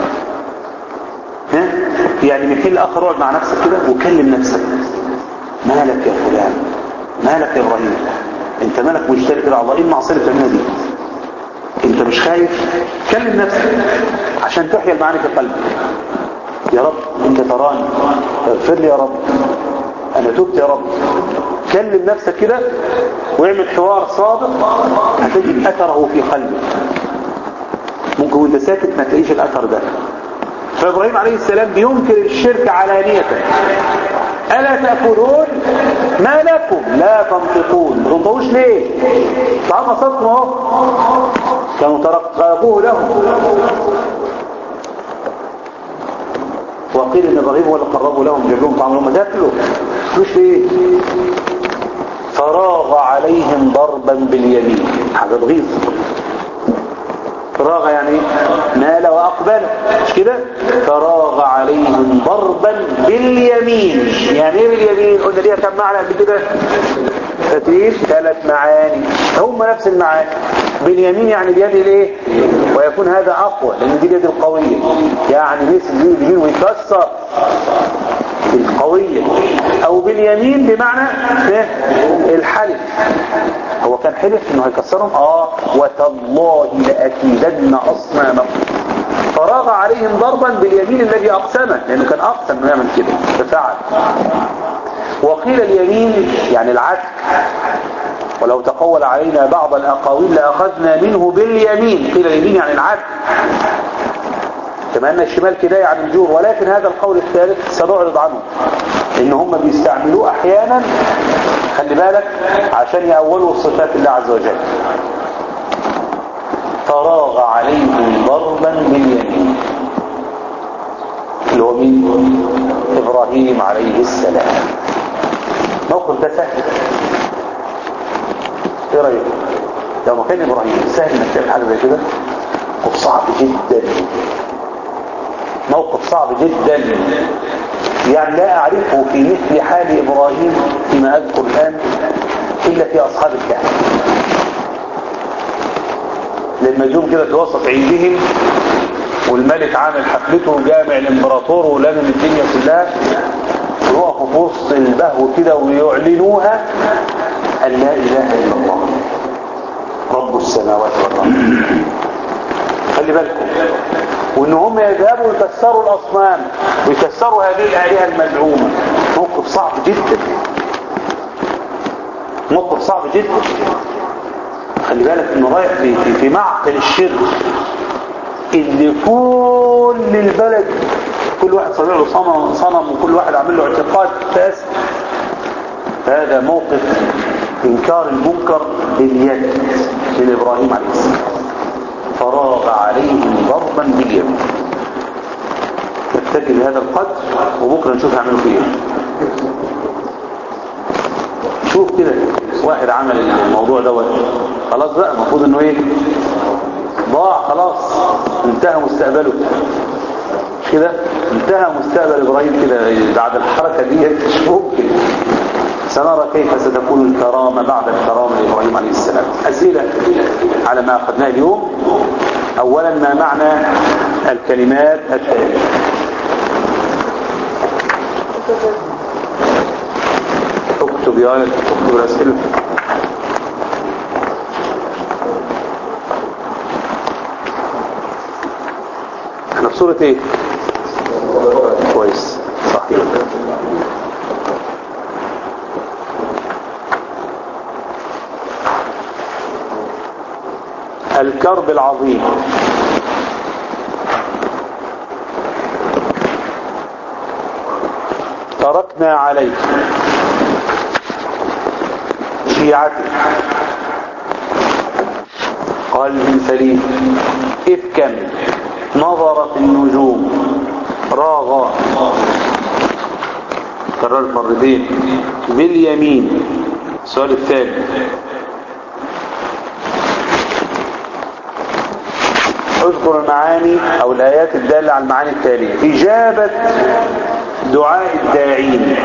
ها؟ يعني من حين لآخر اقعد مع نفسك كده وكلم نفسك مالك يا فلان مالك يا ابراهيم انت مالك مشترك كده على الله ايه المعصيه اللي بتعملها دي انت مش خايف كلم نفسك عشان تحيا المعاني في قلبك يا رب انت تراني اغفر لي يا رب انا تبت يا رب كلم نفسك كده واعمل حوار صادق هتجد اثره في قلبك ممكن وانت ساكت ما تلاقيش الاثر ده فابراهيم عليه السلام بينكر الشرك علانية ألا تأكلون ما لكم لا تنطقون ما تنطقوش ليه طعام صدقوا اهو كانوا ترقبوه لهم وقيل ان ابراهيم هو اللي قربوا لهم جاب لهم طعام لهم تاكلوا مش ليه فراغ عليهم ضربا باليمين حاجه تغيظ فراغ يعني مال وأقبل مش كده فراغ عليهم ضربا باليمين يعني ايه باليمين قلنا ليها كم معنى قبل كده فتيل ثلاث معاني هم نفس المعاني باليمين يعني بيد الايه ويكون هذا اقوى لان دي اليد القوية يعني مثل دي اليمين ويكسر القوية او باليمين بمعنى الحلف هو كان حلف انه هيكسرهم اه وتالله لأكيدن اصنامكم فراغ عليهم ضربا باليمين الذي اقسمه لانه كان اقسم انه يعمل كده ففعل وقيل اليمين يعني العدل ولو تقول علينا بعض الاقاويل لاخذنا منه باليمين قيل اليمين يعني العدل كما ان الشمال كداية عن الجور ولكن هذا القول الثالث سنعرض عنه ان هم بيستعملوه احيانا خلي بالك عشان يأولوا صفات الله عز وجل فراغ عليهم ضربا باليمين اللي هو مين ابراهيم عليه السلام موقف ده سهل ايه رايك لو ما كان ابراهيم سهل انك تعمل حاجه زي كده موقف صعب جدا موقف صعب جدا يعني لا أعرفه في مثل حال إبراهيم فيما أذكر الآن إلا في أصحاب الكهف لما جم كده في وسط عيدهم والملك عامل حفلته جامع الامبراطور ولمم الدنيا كلها ويقفوا في وسط البهو كده ويعلنوها أن لا إله إلا الله رب السماوات والأرض خلي بالكم وان هم يذهبوا يكسروا الاصنام ويكسروا هذه الالهه المزعومه موقف صعب جدا موقف صعب جدا خلي بالك انه رايح في, في, في معقل الشرك اللي كل البلد كل واحد صنع له صنم صنم وكل واحد عامل له اعتقاد فاسد هذا موقف انكار المنكر باليد لابراهيم عليه السلام فراغ عليهم ضربا باليد نكتفي بهذا القدر وبكره نشوف هعملوا فيه ايه شوف كده واحد عمل الموضوع دوت خلاص بقى المفروض انه ايه ضاع خلاص انتهى مستقبله مش كده انتهى مستقبل ابراهيم كده بعد الحركة دي مش ممكن سنرى كيف ستكون الكرامة بعد الكرامة لإبراهيم عليه السلام أسئلة على ما أخذناه اليوم أولا ما معنى الكلمات التالية اكتب يا ولد اكتب الأسئلة احنا في سورة ايه كويس صحيح الكرب العظيم تركنا عليه شيعته قلب سليم إفكا نظر في النجوم راغ كررت مرتين باليمين السؤال الثاني اذكر المعاني او الايات الدالة على المعاني التالية اجابة دعاء الداعين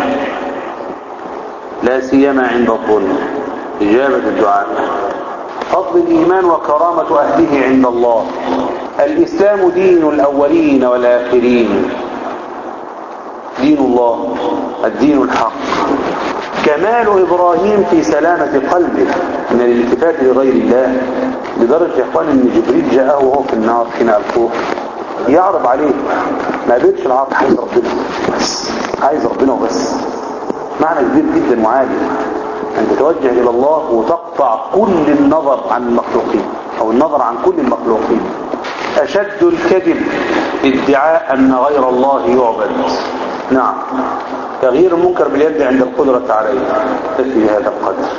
لا سيما عند الظلم اجابة الدعاء فضل الايمان وكرامة اهله عند الله الاسلام دين الاولين والاخرين دين الله الدين الحق كمال ابراهيم في سلامة قلبه من الالتفات لغير الله لدرجة يا اخوان ان جبريل جاءه وهو في النار حين الفوق يعرض عليه ما قدرش العرض عايز ربنا بس عايز ربنا وبس معنى كبير جدا وعالي ان تتوجه الى الله وتقطع كل النظر عن المخلوقين او النظر عن كل المخلوقين اشد الكذب ادعاء ان غير الله يعبد نعم تغيير المنكر باليد عند القدرة عليه تكفي بهذا القدر